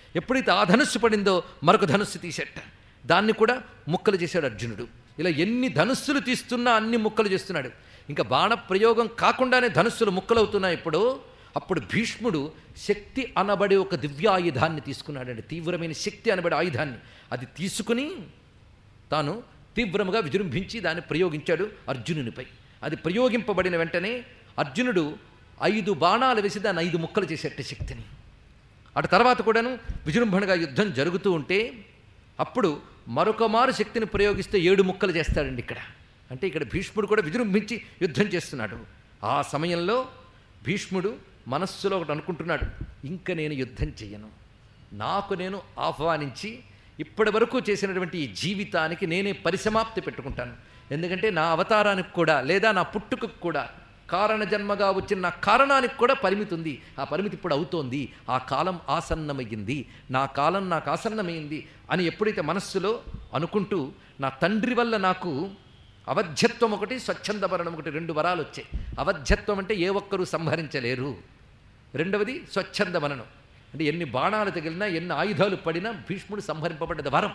ఎప్పుడైతే ఆ ధనుస్సు పడిందో మరొక ధనుస్సు తీసేట దాన్ని కూడా ముక్కలు చేశాడు అర్జునుడు ఇలా ఎన్ని ధనుస్సులు తీస్తున్నా అన్ని ముక్కలు చేస్తున్నాడు ఇంకా బాణ ప్రయోగం కాకుండానే ధనుస్సులు ముక్కలవుతున్నాయి ఇప్పుడు అప్పుడు భీష్ముడు శక్తి అనబడే ఒక దివ్యాయుధాన్ని తీసుకున్నాడండి తీవ్రమైన శక్తి అనబడే ఆయుధాన్ని అది తీసుకుని తాను తీవ్రముగా విజృంభించి దాన్ని ప్రయోగించాడు అర్జునునిపై అది ప్రయోగింపబడిన వెంటనే అర్జునుడు ఐదు బాణాలు వేసి దాన్ని ఐదు ముక్కలు చేసేట శక్తిని అటు తర్వాత కూడాను విజృంభణగా యుద్ధం జరుగుతూ ఉంటే అప్పుడు మరొక మారు శక్తిని ప్రయోగిస్తే ఏడు ముక్కలు చేస్తాడండి ఇక్కడ అంటే ఇక్కడ భీష్ముడు కూడా విజృంభించి యుద్ధం చేస్తున్నాడు ఆ సమయంలో భీష్ముడు మనస్సులో ఒకటి అనుకుంటున్నాడు ఇంక నేను యుద్ధం చెయ్యను నాకు నేను ఆహ్వానించి ఇప్పటి వరకు చేసినటువంటి ఈ జీవితానికి నేనే పరిసమాప్తి పెట్టుకుంటాను ఎందుకంటే నా అవతారానికి కూడా లేదా నా పుట్టుకకు కూడా కారణ జన్మగా వచ్చిన నా కారణానికి కూడా పరిమితి ఉంది ఆ పరిమితి ఇప్పుడు అవుతోంది ఆ కాలం ఆసన్నమయ్యింది నా కాలం నాకు ఆసన్నమైంది అని ఎప్పుడైతే మనస్సులో అనుకుంటూ నా తండ్రి వల్ల నాకు అవధ్యత్వం ఒకటి స్వచ్ఛంద మరణం ఒకటి రెండు వరాలు వచ్చాయి అవధ్యత్వం అంటే ఏ ఒక్కరూ సంహరించలేరు రెండవది స్వచ్ఛంద మరణం అంటే ఎన్ని బాణాలు తగిలినా ఎన్ని ఆయుధాలు పడినా భీష్ముడు సంహరింపబడ్డది వరం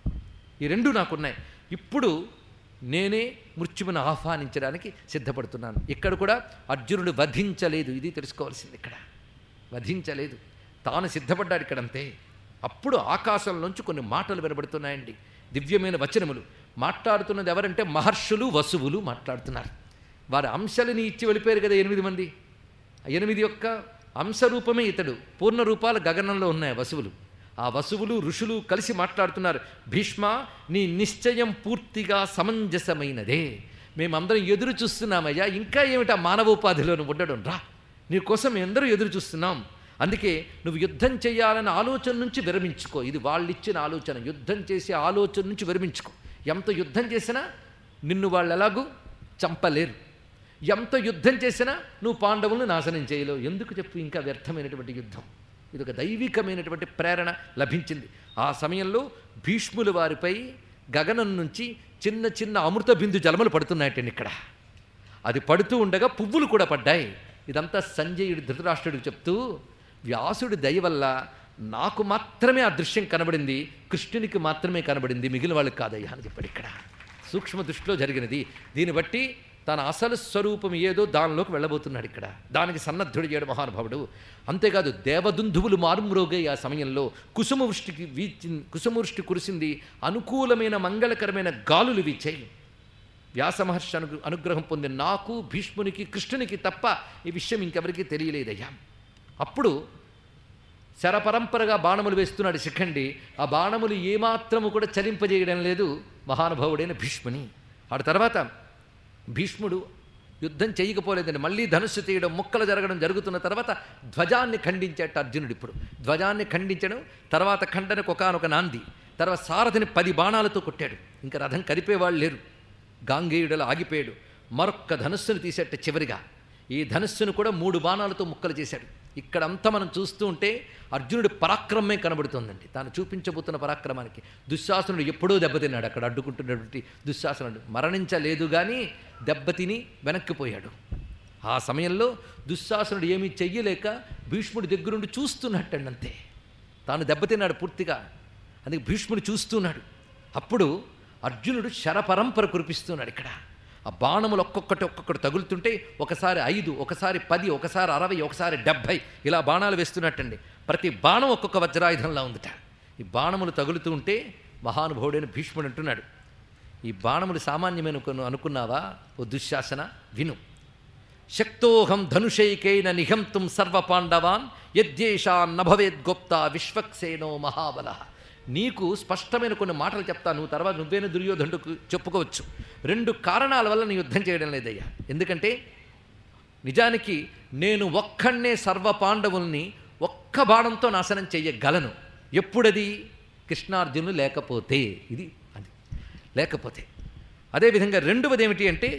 ఈ రెండు నాకున్నాయి ఇప్పుడు నేనే మృత్యువును ఆహ్వానించడానికి సిద్ధపడుతున్నాను ఇక్కడ కూడా అర్జునుడు వధించలేదు ఇది తెలుసుకోవాల్సింది ఇక్కడ వధించలేదు తాను సిద్ధపడ్డాడు ఇక్కడంతే అప్పుడు ఆకాశంలోంచి కొన్ని మాటలు వినబడుతున్నాయండి దివ్యమైన వచనములు మాట్లాడుతున్నది ఎవరంటే మహర్షులు వసువులు మాట్లాడుతున్నారు వారి అంశాలని ఇచ్చి వెళ్ళిపోయారు కదా ఎనిమిది మంది ఆ ఎనిమిది యొక్క అంశరూపమే ఇతడు పూర్ణ రూపాలు గగనంలో ఉన్నాయి వసువులు ఆ వసువులు ఋషులు కలిసి మాట్లాడుతున్నారు భీష్మ నీ నిశ్చయం పూర్తిగా సమంజసమైనదే మేమందరం ఎదురు చూస్తున్నామయ్యా ఇంకా ఏమిటా మానవోపాధిలో నువ్వు ఉండడం రా నీ కోసం అందరూ ఎదురు చూస్తున్నాం అందుకే నువ్వు యుద్ధం చేయాలన్న ఆలోచన నుంచి విరమించుకో ఇది వాళ్ళు ఇచ్చిన ఆలోచన యుద్ధం చేసే ఆలోచన నుంచి విరమించుకో ఎంత యుద్ధం చేసినా నిన్ను వాళ్ళు ఎలాగూ చంపలేరు ఎంత యుద్ధం చేసినా నువ్వు పాండవులను నాశనం చేయలేవు ఎందుకు చెప్పు ఇంకా వ్యర్థమైనటువంటి యుద్ధం ఇది ఒక దైవికమైనటువంటి ప్రేరణ లభించింది ఆ సమయంలో భీష్ముల వారిపై గగనం నుంచి చిన్న చిన్న అమృత బిందు జలములు పడుతున్నాయటండి ఇక్కడ అది పడుతూ ఉండగా పువ్వులు కూడా పడ్డాయి ఇదంతా సంజయుడు ధృతరాష్ట్రుడికి చెప్తూ వ్యాసుడి దయ వల్ల నాకు మాత్రమే ఆ దృశ్యం కనబడింది కృష్ణునికి మాత్రమే కనబడింది మిగిలిన వాళ్ళకి కాదయ్యా అని చెప్పాడు ఇక్కడ సూక్ష్మ దృష్టిలో జరిగినది దీన్ని బట్టి తన అసలు స్వరూపం ఏదో దానిలోకి వెళ్ళబోతున్నాడు ఇక్కడ దానికి సన్నద్ధుడు చేయడు మహానుభావుడు అంతేకాదు దేవదుంధువులు మారుమ్రోగే ఆ సమయంలో కుసుమ వృష్టికి వీచి కుసుమ వృష్టి కురిసింది అనుకూలమైన మంగళకరమైన గాలులు వీచాయి వ్యాస మహర్షి అను అనుగ్రహం పొందిన నాకు భీష్మునికి కృష్ణునికి తప్ప ఈ విషయం ఇంకెవరికీ తెలియలేదయ్యా అప్పుడు శరపరంపరగా బాణములు వేస్తున్నాడు శిఖండి ఆ బాణములు ఏమాత్రము కూడా చలింపజేయడం లేదు మహానుభావుడైన భీష్ముని ఆ తర్వాత భీష్ముడు యుద్ధం చేయకపోలేదండి మళ్ళీ ధనుస్సు తీయడం ముక్కలు జరగడం జరుగుతున్న తర్వాత ధ్వజాన్ని ఖండించేట అర్జునుడు ఇప్పుడు ధ్వజాన్ని ఖండించడం తర్వాత ఖండనకు ఒకనొక నాంది తర్వాత సారథిని పది బాణాలతో కొట్టాడు ఇంకా రథం కరిపేవాళ్ళు లేరు గాంగేయుడలా ఆగిపోయాడు మరొక్క ధనుస్సును తీసేట చివరిగా ఈ ధనుస్సును కూడా మూడు బాణాలతో ముక్కలు చేశాడు ఇక్కడంతా మనం చూస్తూ ఉంటే అర్జునుడి పరాక్రమమే కనబడుతోందండి తాను చూపించబోతున్న పరాక్రమానికి దుశ్శాసనుడు ఎప్పుడో దెబ్బతిన్నాడు అక్కడ అడ్డుకుంటున్నటువంటి దుశ్శాసనుడు మరణించలేదు కానీ దెబ్బతిని వెనక్కిపోయాడు ఆ సమయంలో దుశ్శాసనుడు ఏమీ చెయ్యలేక భీష్ముడి దగ్గరుండి చూస్తున్నట్టండి అంతే తాను దెబ్బతిన్నాడు పూర్తిగా అందుకే భీష్ముడు చూస్తున్నాడు అప్పుడు అర్జునుడు శరపరంపర కురిపిస్తున్నాడు ఇక్కడ ఆ బాణములు ఒక్కొక్కటి ఒక్కొక్కటి తగులుతుంటే ఒకసారి ఐదు ఒకసారి పది ఒకసారి అరవై ఒకసారి డెబ్భై ఇలా బాణాలు వేస్తున్నట్టండి ప్రతి బాణం ఒక్కొక్క వజ్రాయుధంలా ఉందిట ఈ బాణములు తగులుతూ ఉంటే మహానుభావుడైన భీష్ముడు అంటున్నాడు ఈ బాణములు సామాన్యమైన కొను అనుకున్నావా ఓ దుశ్శాసన విను శక్తోహం ధనుషైకైన నిహంతుం సర్వపాండవాన్ యద్యేషాన్ నభవేద్గొప్త విశ్వక్సేనో మహాబల నీకు స్పష్టమైన కొన్ని మాటలు చెప్తాను తర్వాత నువ్వేనా దుర్యోధనుడికి చెప్పుకోవచ్చు రెండు కారణాల వల్ల నీ యుద్ధం చేయడం లేదయ్యా ఎందుకంటే నిజానికి నేను ఒక్కడే సర్వ పాండవుల్ని ఒక్క బాణంతో నాశనం చెయ్యగలను ఎప్పుడది కృష్ణార్జునులు లేకపోతే ఇది అది లేకపోతే అదేవిధంగా రెండవది ఏమిటి అంటే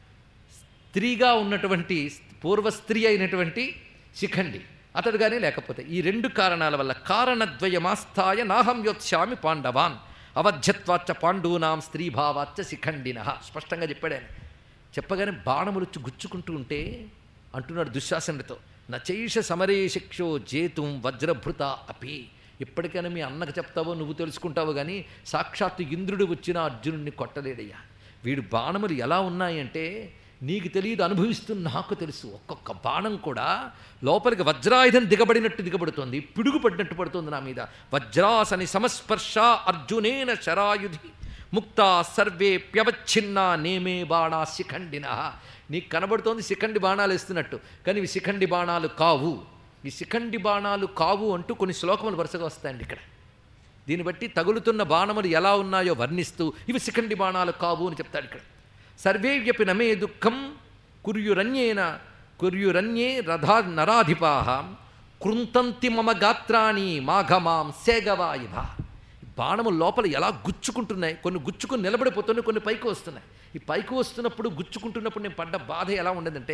స్త్రీగా ఉన్నటువంటి పూర్వ స్త్రీ అయినటువంటి శిఖండి అతడు కానీ లేకపోతే ఈ రెండు కారణాల వల్ల కారణద్వయమాస్థాయ నాహం యోత్స్యామి పాండవాన్ అవధ్యత్వాచ్చ పాండూనాం స్త్రీభావాచ్చ శిఖండిన స్పష్టంగా చెప్పాడు ఆయన చెప్పగానే బాణములు వచ్చి గుచ్చుకుంటూ ఉంటే అంటున్నాడు దుశ్శాసనుడితో నచైష సమరే శిక్షో జేతుం వజ్రభృత అపి ఇప్పటికైనా మీ అన్నకు చెప్తావో నువ్వు తెలుసుకుంటావో కానీ సాక్షాత్తు ఇంద్రుడు వచ్చిన అర్జునుడిని కొట్టలేడయ్యా వీడు బాణములు ఎలా ఉన్నాయంటే నీకు తెలియదు అనుభవిస్తున్న నాకు తెలుసు ఒక్కొక్క బాణం కూడా లోపలికి వజ్రాయుధం దిగబడినట్టు దిగబడుతోంది పిడుగు పడినట్టు పడుతుంది నా మీద వజ్రాసని సమస్పర్శ అర్జునేన శరాయుధి ముక్త సర్వే ప్యవచ్ఛిన్న నేమే బాణా శిఖండిన నీకు కనబడుతోంది శిఖండి బాణాలు వేస్తున్నట్టు కానీ ఇవి శిఖండి బాణాలు కావు ఈ శిఖండి బాణాలు కావు అంటూ కొన్ని శ్లోకములు వరుసగా వస్తాయండి ఇక్కడ దీన్ని బట్టి తగులుతున్న బాణములు ఎలా ఉన్నాయో వర్ణిస్తూ ఇవి శిఖండి బాణాలు కావు అని చెప్తాడు ఇక్కడ సర్వేవ్యపి నమే దుఃఖం కుర్యురన్యేన కుర్యురన్యే రథా నరాధిపాహ కృంతంతి మమ గాత్రాణి మాఘమాం సేగవాయిభ బాణము లోపల ఎలా గుచ్చుకుంటున్నాయి కొన్ని గుచ్చుకుని నిలబడిపోతున్నాయి కొన్ని పైకి వస్తున్నాయి ఈ పైకి వస్తున్నప్పుడు గుచ్చుకుంటున్నప్పుడు నేను పడ్డ బాధ ఎలా ఉండదంటే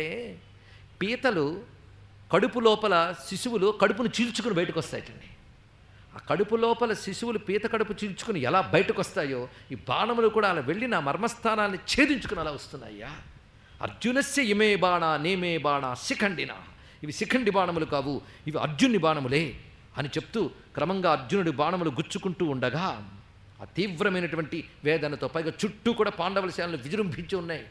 పీతలు కడుపు లోపల శిశువులు కడుపును చీల్చుకుని బయటకు వస్తాయటండి ఆ కడుపు లోపల శిశువులు పీత కడుపు చీల్చుకుని ఎలా బయటకు వస్తాయో ఈ బాణములు కూడా అలా వెళ్ళి నా మర్మస్థానాన్ని ఛేదించుకుని అలా వస్తున్నాయ్యా అర్జునస్య ఇమే బాణ నేమే బాణ శిఖండిన ఇవి శిఖండి బాణములు కావు ఇవి అర్జున్ని బాణములే అని చెప్తూ క్రమంగా అర్జునుడి బాణములు గుచ్చుకుంటూ ఉండగా ఆ తీవ్రమైనటువంటి వేదనతో పైగా చుట్టూ కూడా పాండవుల శాలను విజృంభించి ఉన్నాయి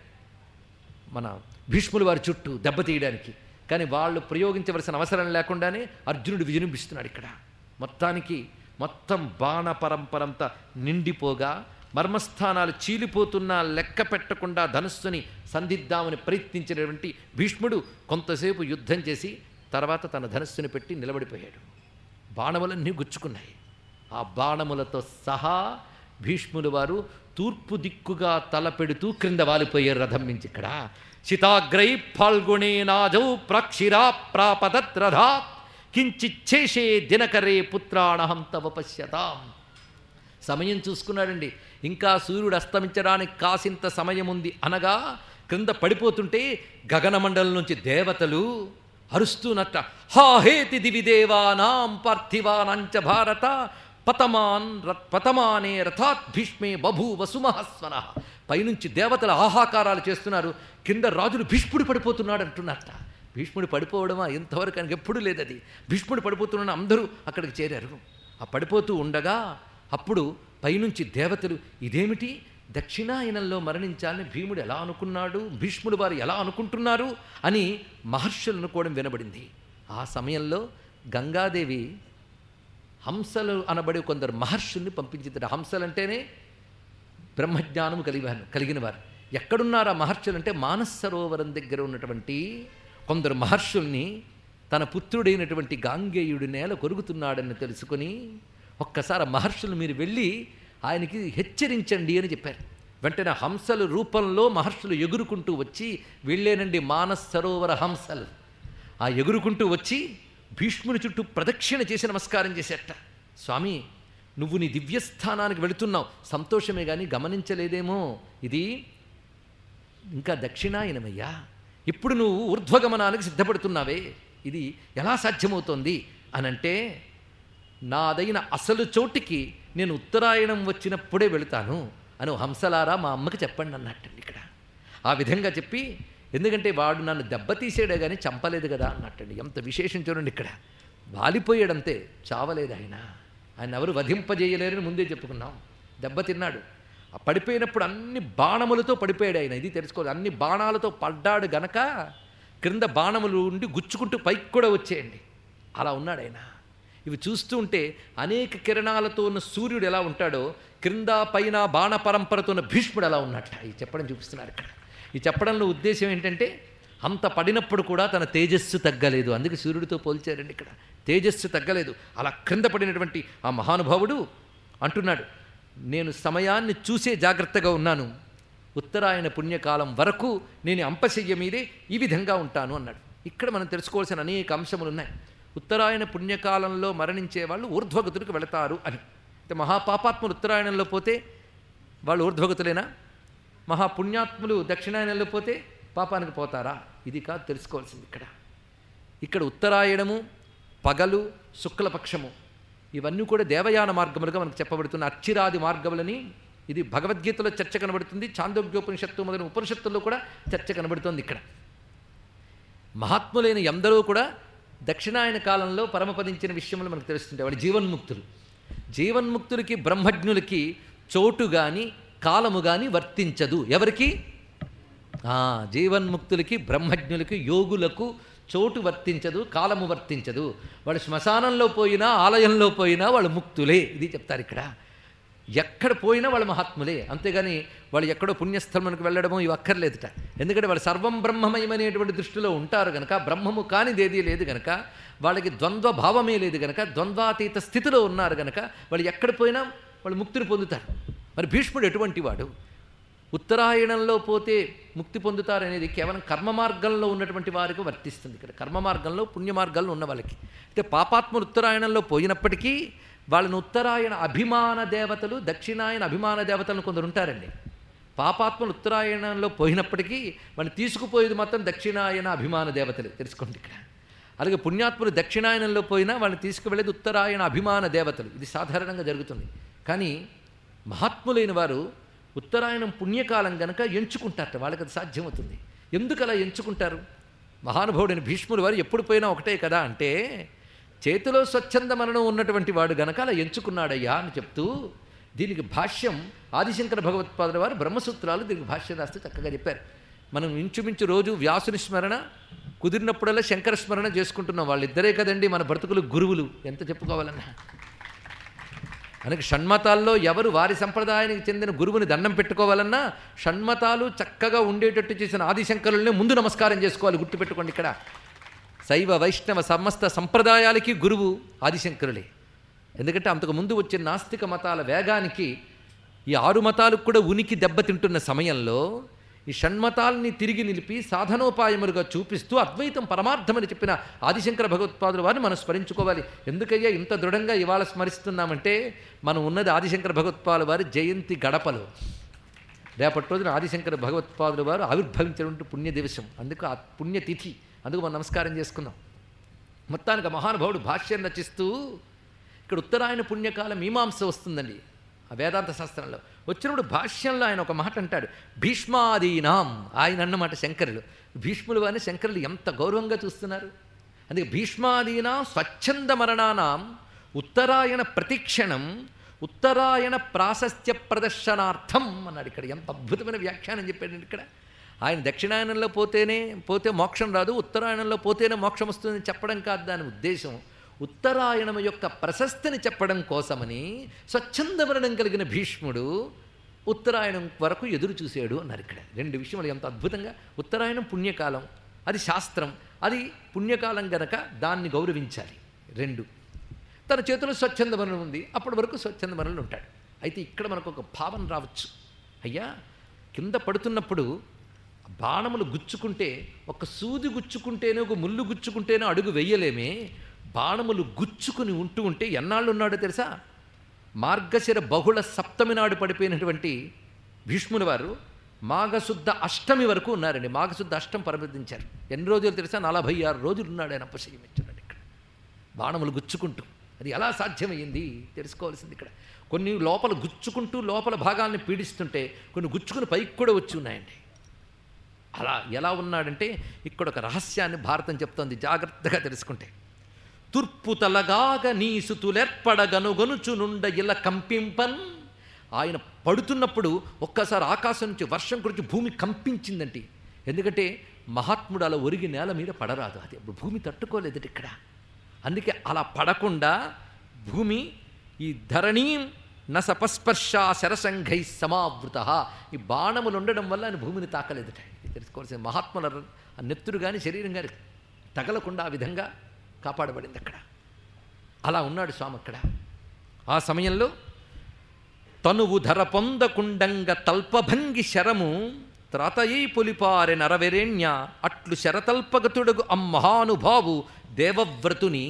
మన భీష్ములు వారి చుట్టూ దెబ్బతీయడానికి కానీ వాళ్ళు ప్రయోగించవలసిన అవసరం లేకుండానే అర్జునుడు విజృంభిస్తున్నాడు ఇక్కడ మొత్తానికి మొత్తం బాణ పరంపరంతా నిండిపోగా మర్మస్థానాలు చీలిపోతున్నా లెక్క పెట్టకుండా ధనుస్సుని సంధిద్దామని ప్రయత్నించినటువంటి భీష్ముడు కొంతసేపు యుద్ధం చేసి తర్వాత తన ధనుస్సుని పెట్టి నిలబడిపోయాడు బాణములన్నీ గుచ్చుకున్నాయి ఆ బాణములతో సహా భీష్ముడు వారు తూర్పు దిక్కుగా తలపెడుతూ క్రింద వాలిపోయారు రథం నుంచి ఇక్కడ శితాగ్రై ఫాల్గుణే నాజౌ ప్రాక్షిరా ప్రాపదత్ రథాత్ కించిచ్చేషే దినకరే పుత్రాణహం తవ పశ్యతాం సమయం చూసుకున్నాడండి ఇంకా సూర్యుడు అస్తమించడానికి కాసింత సమయం ఉంది అనగా క్రింద పడిపోతుంటే గగనమండలం నుంచి దేవతలు అరుస్తూనట్ట హా హేతి దివి దేవానాం పార్థివానాంచ భారత పతమాన్ రత్ పతమానే రథాత్ భీష్మే బభూవ సుమహస్వన పైనుంచి దేవతల ఆహాకారాలు చేస్తున్నారు కింద రాజులు భీష్ముడు పడిపోతున్నాడు అంటున్నట్ట భీష్ముడు పడిపోవడమా ఇంతవరకు ఆయనకి ఎప్పుడూ లేదది భీష్ముడు పడిపోతున్న అందరూ అక్కడికి చేరారు ఆ పడిపోతూ ఉండగా అప్పుడు పైనుంచి దేవతలు ఇదేమిటి దక్షిణాయనంలో మరణించాలని భీముడు ఎలా అనుకున్నాడు భీష్ముడు వారు ఎలా అనుకుంటున్నారు అని మహర్షులు అనుకోవడం వినబడింది ఆ సమయంలో గంగాదేవి హంసలు అనబడే కొందరు మహర్షుల్ని పంపించింది హంసలు అంటేనే బ్రహ్మజ్ఞానం కలిగిన కలిగిన వారు ఎక్కడున్నారు ఆ మహర్షులు అంటే మానస సరోవరం దగ్గర ఉన్నటువంటి కొందరు మహర్షుల్ని తన పుత్రుడైనటువంటి గాంగేయుడి నేల కొరుగుతున్నాడని తెలుసుకొని ఒక్కసారి ఆ మహర్షులు మీరు వెళ్ళి ఆయనకి హెచ్చరించండి అని చెప్పారు వెంటనే హంసల రూపంలో మహర్షులు ఎగురుకుంటూ వచ్చి వెళ్ళేనండి మానస సరోవర హంసలు ఆ ఎగురుకుంటూ వచ్చి భీష్ముని చుట్టూ ప్రదక్షిణ చేసి నమస్కారం చేసేట స్వామి నువ్వు నీ దివ్యస్థానానికి వెళుతున్నావు సంతోషమే కానీ గమనించలేదేమో ఇది ఇంకా దక్షిణాయనమయ్యా ఇప్పుడు నువ్వు ఊర్ధ్వగమనానికి సిద్ధపడుతున్నావే ఇది ఎలా సాధ్యమవుతోంది అనంటే నాదైన అసలు చోటికి నేను ఉత్తరాయణం వచ్చినప్పుడే వెళుతాను అని ఓ హంసలారా మా అమ్మకి చెప్పండి అన్నట్టండి ఇక్కడ ఆ విధంగా చెప్పి ఎందుకంటే వాడు నన్ను దెబ్బతీసాడే కానీ చంపలేదు కదా అన్నట్టండి ఎంత విశేషం చూడండి ఇక్కడ వాలిపోయాడంతే చావలేదు ఆయన ఆయన ఎవరు వధింపజేయలేరని ముందే చెప్పుకున్నాం దెబ్బతిన్నాడు ఆ పడిపోయినప్పుడు అన్ని బాణములతో పడిపోయాడు ఆయన ఇది తెలుసుకోవాలి అన్ని బాణాలతో పడ్డాడు గనక క్రింద బాణములు ఉండి గుచ్చుకుంటూ పైకి కూడా వచ్చేయండి అలా ఉన్నాడు ఆయన ఇవి చూస్తూ ఉంటే అనేక కిరణాలతో ఉన్న సూర్యుడు ఎలా ఉంటాడో క్రింద పైన బాణ పరంపరతో ఉన్న భీష్ముడు ఎలా ఉన్నట్ట ఈ చెప్పడం చూపిస్తున్నారు ఇక్కడ ఈ చెప్పడంలో ఉద్దేశం ఏంటంటే అంత పడినప్పుడు కూడా తన తేజస్సు తగ్గలేదు అందుకే సూర్యుడితో పోల్చారండి ఇక్కడ తేజస్సు తగ్గలేదు అలా క్రింద పడినటువంటి ఆ మహానుభావుడు అంటున్నాడు నేను సమయాన్ని చూసే జాగ్రత్తగా ఉన్నాను ఉత్తరాయణ పుణ్యకాలం వరకు నేను అంపశయ్య మీదే ఈ విధంగా ఉంటాను అన్నాడు ఇక్కడ మనం తెలుసుకోవాల్సిన అనేక అంశములు ఉన్నాయి ఉత్తరాయణ పుణ్యకాలంలో మరణించే వాళ్ళు ఊర్ధ్వగతులకు వెళతారు అని అంటే మహాపాపాత్ములు ఉత్తరాయణంలో పోతే వాళ్ళు ఊర్ధ్వగతులేనా మహాపుణ్యాత్ములు దక్షిణాయనంలో పోతే పాపానికి పోతారా ఇది కాదు తెలుసుకోవాల్సింది ఇక్కడ ఇక్కడ ఉత్తరాయణము పగలు శుక్లపక్షము ఇవన్నీ కూడా దేవయాన మార్గములుగా మనకు చెప్పబడుతున్న అచ్చిరాది మార్గములని ఇది భగవద్గీతలో చర్చ కనబడుతుంది చాందోగ్యోపనిషత్తు మొదలైన ఉపనిషత్తుల్లో కూడా చర్చ కనబడుతోంది ఇక్కడ మహాత్ములైన ఎందరో కూడా దక్షిణాయన కాలంలో పరమపదించిన విషయంలో మనకు తెలుస్తుంటాయి వాళ్ళు జీవన్ముక్తులు జీవన్ముక్తులకి బ్రహ్మజ్ఞులకి చోటు కానీ కాలము కానీ వర్తించదు ఎవరికి ఆ, జీవన్ముక్తులకి బ్రహ్మజ్ఞులకి యోగులకు చోటు వర్తించదు కాలము వర్తించదు వాళ్ళు శ్మశానంలో పోయినా ఆలయంలో పోయినా వాళ్ళు ముక్తులే ఇది చెప్తారు ఇక్కడ ఎక్కడ పోయినా వాళ్ళు మహాత్ములే అంతేగాని వాళ్ళు ఎక్కడో పుణ్యస్థలమునికి వెళ్ళడమో ఇవి అక్కర్లేదుట ఎందుకంటే వాళ్ళు సర్వం బ్రహ్మమయమనేటువంటి దృష్టిలో ఉంటారు గనక బ్రహ్మము కానిదేదీ లేదు గనక వాళ్ళకి ద్వంద్వ భావమే లేదు గనక ద్వంద్వాతీత స్థితిలో ఉన్నారు గనక వాళ్ళు ఎక్కడ పోయినా వాళ్ళు ముక్తిని పొందుతారు మరి భీష్ముడు ఎటువంటి వాడు ఉత్తరాయణంలో పోతే ముక్తి పొందుతారనేది కేవలం కర్మ మార్గంలో ఉన్నటువంటి వారికి వర్తిస్తుంది ఇక్కడ కర్మ మార్గంలో పుణ్య మార్గాల్లో ఉన్న వాళ్ళకి అయితే పాపాత్ములు ఉత్తరాయణంలో పోయినప్పటికీ వాళ్ళని ఉత్తరాయణ అభిమాన దేవతలు దక్షిణాయన అభిమాన దేవతలను కొందరు ఉంటారండి పాపాత్ములు ఉత్తరాయణంలో పోయినప్పటికీ వాళ్ళని తీసుకుపోయేది మాత్రం దక్షిణాయన అభిమాన దేవతలు తెలుసుకోండి ఇక్కడ అలాగే పుణ్యాత్ములు దక్షిణాయనంలో పోయినా వాళ్ళని తీసుకువెళ్ళేది ఉత్తరాయణ అభిమాన దేవతలు ఇది సాధారణంగా జరుగుతుంది కానీ మహాత్ములైన వారు ఉత్తరాయణం పుణ్యకాలం గనక ఎంచుకుంటారట వాళ్ళకి అది సాధ్యమవుతుంది ఎందుకు అలా ఎంచుకుంటారు మహానుభావుడైన భీష్ముడు వారు ఎప్పుడు పోయినా ఒకటే కదా అంటే చేతిలో స్వచ్ఛంద మరణం ఉన్నటువంటి వాడు గనక అలా ఎంచుకున్నాడయ్యా అని చెప్తూ దీనికి భాష్యం ఆదిశంకర భగవత్పాదుల వారు బ్రహ్మసూత్రాలు దీనికి భాష్యం రాస్తే చక్కగా చెప్పారు మనం ఇంచుమించు రోజు వ్యాసుని స్మరణ కుదిరినప్పుడల్లా శంకర స్మరణ చేసుకుంటున్నాం వాళ్ళిద్దరే కదండి మన బ్రతుకులు గురువులు ఎంత చెప్పుకోవాలన్నా మనకి షణ్మతాల్లో ఎవరు వారి సంప్రదాయానికి చెందిన గురువుని దండం పెట్టుకోవాలన్నా షణ్మతాలు చక్కగా ఉండేటట్టు చేసిన ఆదిశంకరుల్ని ముందు నమస్కారం చేసుకోవాలి గుర్తుపెట్టుకోండి ఇక్కడ శైవ వైష్ణవ సమస్త సంప్రదాయాలకి గురువు ఆదిశంకరులే ఎందుకంటే అంతకు ముందు వచ్చిన నాస్తిక మతాల వేగానికి ఈ ఆరు మతాలకు కూడా ఉనికి దెబ్బతింటున్న సమయంలో ఈ షణ్మతాల్ని తిరిగి నిలిపి సాధనోపాయములుగా చూపిస్తూ అద్వైతం పరమార్థమని చెప్పిన ఆదిశంకర భగవత్పాదుల వారిని మనం స్మరించుకోవాలి ఎందుకయ్యా ఇంత దృఢంగా ఇవాళ స్మరిస్తున్నామంటే మనం ఉన్నది ఆదిశంకర భగవత్పాదుల వారి జయంతి గడపలో రేపటి రోజున ఆదిశంకర భగవత్పాదుల వారు ఆవిర్భవించినటువంటి పుణ్య దివసం అందుకు ఆ పుణ్యతిథి అందుకు మనం నమస్కారం చేసుకుందాం మొత్తానికి ఆ మహానుభావుడు భాష్యం రచిస్తూ ఇక్కడ ఉత్తరాయణ పుణ్యకాల మీమాంస వస్తుందండి ఆ వేదాంత శాస్త్రంలో వచ్చినప్పుడు భాష్యంలో ఆయన ఒక మాట అంటాడు భీష్మాదీనాం ఆయన అన్నమాట శంకరులు భీష్ములు వారిని శంకరులు ఎంత గౌరవంగా చూస్తున్నారు అందుకే భీష్మాదీనా స్వచ్ఛంద మరణానాం ఉత్తరాయణ ప్రతిక్షణం ఉత్తరాయణ ప్రాశస్త్య ప్రదర్శనార్థం అన్నాడు ఇక్కడ ఎంత అద్భుతమైన వ్యాఖ్యానం చెప్పాడు ఇక్కడ ఆయన దక్షిణాయనంలో పోతేనే పోతే మోక్షం రాదు ఉత్తరాయణంలో పోతేనే మోక్షం వస్తుందని చెప్పడం కాదు దాని ఉద్దేశం ఉత్తరాయణం యొక్క ప్రశస్తిని చెప్పడం కోసమని స్వచ్ఛంద మరణం కలిగిన భీష్ముడు ఉత్తరాయణం వరకు ఎదురు చూశాడు అన్నారు ఇక్కడ రెండు విషయములు ఎంత అద్భుతంగా ఉత్తరాయణం పుణ్యకాలం అది శాస్త్రం అది పుణ్యకాలం గనక దాన్ని గౌరవించాలి రెండు తన చేతిలో స్వచ్ఛంద మరణం ఉంది అప్పటి వరకు స్వచ్ఛంద మరణలు ఉంటాడు అయితే ఇక్కడ మనకు ఒక భావన రావచ్చు అయ్యా కింద పడుతున్నప్పుడు బాణములు గుచ్చుకుంటే ఒక సూది గుచ్చుకుంటేనే ఒక ముళ్ళు గుచ్చుకుంటేనే అడుగు వెయ్యలేమే బాణములు గుచ్చుకుని ఉంటూ ఉంటే ఎన్నాళ్ళు ఉన్నాడో తెలుసా మార్గశిర బహుళ సప్తమి నాడు పడిపోయినటువంటి భీష్ముని వారు మాఘశుద్ధ అష్టమి వరకు ఉన్నారండి మాఘశుద్ధ అష్టం పరమదించారు ఎన్ని రోజులు తెలుసా నలభై ఆరు రోజులు ఉన్నాడు ఆయన అపశయమిచ్చాడు ఇక్కడ బాణములు గుచ్చుకుంటూ అది ఎలా సాధ్యమైంది తెలుసుకోవాల్సింది ఇక్కడ కొన్ని లోపల గుచ్చుకుంటూ లోపల భాగాల్ని పీడిస్తుంటే కొన్ని గుచ్చుకుని పైకి కూడా వచ్చి ఉన్నాయండి అలా ఎలా ఉన్నాడంటే ఇక్కడ ఒక రహస్యాన్ని భారతం చెప్తోంది జాగ్రత్తగా తెలుసుకుంటే తుర్పు తలగాగ నీసుతులెర్పడగనుగొనుచునుండ ఇలా కంపింపన్ ఆయన పడుతున్నప్పుడు ఒక్కసారి ఆకాశం నుంచి వర్షం గురించి భూమి కంపించిందంటే ఎందుకంటే మహాత్ముడు అలా ఒరిగి నేల మీద పడరాదు అది అప్పుడు భూమి తట్టుకోలేదు ఇక్కడ అందుకే అలా పడకుండా భూమి ఈ ధరణీ నసపస్పర్శ శరసంఘై సమావృత ఈ బాణములు ఉండడం వల్ల ఆయన భూమిని తాకలేదుట ఇది తెలుసుకోవాల్సిన మహాత్ముల ఆ నెత్తురు కానీ శరీరం కానీ తగలకుండా ఆ విధంగా కాపాడబడింది అక్కడ అలా ఉన్నాడు స్వామి అక్కడ ఆ సమయంలో తనువు ధర పొందకుండంగ తల్పభంగి శరము త్రాతయీ పొలిపారె నరవెరేణ్య అట్లు శరతల్పగతుడగు అమ్మహానుభావు దేవవ్రతుని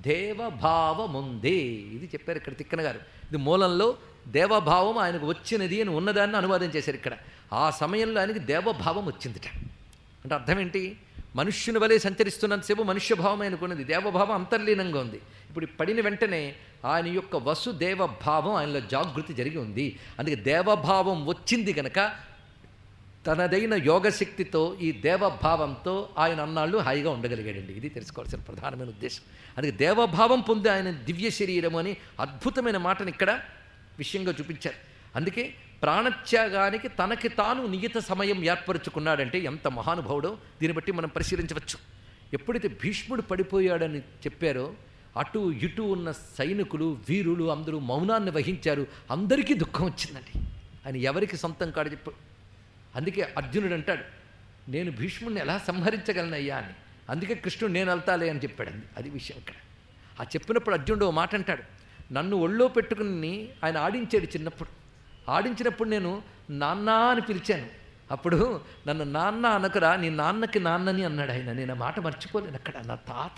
దేవభావముందే ఇది చెప్పారు ఇక్కడ తిక్కన గారు ఇది మూలంలో దేవభావం ఆయనకు వచ్చినది అని ఉన్నదాన్ని అనువాదం చేశారు ఇక్కడ ఆ సమయంలో ఆయనకి దేవభావం వచ్చిందిట అంటే అర్థం ఏంటి మనుష్యుని వలె సంచరిస్తున్నంతసేపు మనుష్యభావం ఆయనకున్నది దేవభావం అంతర్లీనంగా ఉంది ఇప్పుడు ఈ పడిన వెంటనే ఆయన యొక్క వసుదేవ భావం ఆయనలో జాగృతి జరిగి ఉంది అందుకే దేవభావం వచ్చింది గనక తనదైన యోగశక్తితో ఈ దేవభావంతో ఆయన అన్నాళ్ళు హాయిగా ఉండగలిగాడండి ఇది తెలుసుకోవాల్సిన ప్రధానమైన ఉద్దేశం అందుకే దేవభావం పొంది ఆయన దివ్య శరీరం అని అద్భుతమైన మాటని ఇక్కడ విషయంగా చూపించారు అందుకే ప్రాణత్యాగానికి తనకి తాను నియత సమయం ఏర్పరచుకున్నాడంటే ఎంత మహానుభావుడో దీన్ని బట్టి మనం పరిశీలించవచ్చు ఎప్పుడైతే భీష్ముడు పడిపోయాడని చెప్పారో అటు ఇటు ఉన్న సైనికులు వీరులు అందరూ మౌనాన్ని వహించారు అందరికీ దుఃఖం వచ్చిందండి ఆయన ఎవరికి సొంతం కాడు చెప్పు అందుకే అర్జునుడు అంటాడు నేను భీష్ముడిని ఎలా సంహరించగలనయ్యా అని అందుకే కృష్ణుడు నేను వెళ్తాలే అని చెప్పాడు అది విషయం ఇక్కడ ఆ చెప్పినప్పుడు అర్జునుడు ఓ మాట అంటాడు నన్ను ఒళ్ళో పెట్టుకుని ఆయన ఆడించాడు చిన్నప్పుడు ఆడించినప్పుడు నేను నాన్న అని పిలిచాను అప్పుడు నన్ను నాన్న అనకరా నీ నాన్నకి నాన్నని అన్నాడు ఆయన నేను ఆ మాట మర్చిపోలేను అక్కడ నా తాత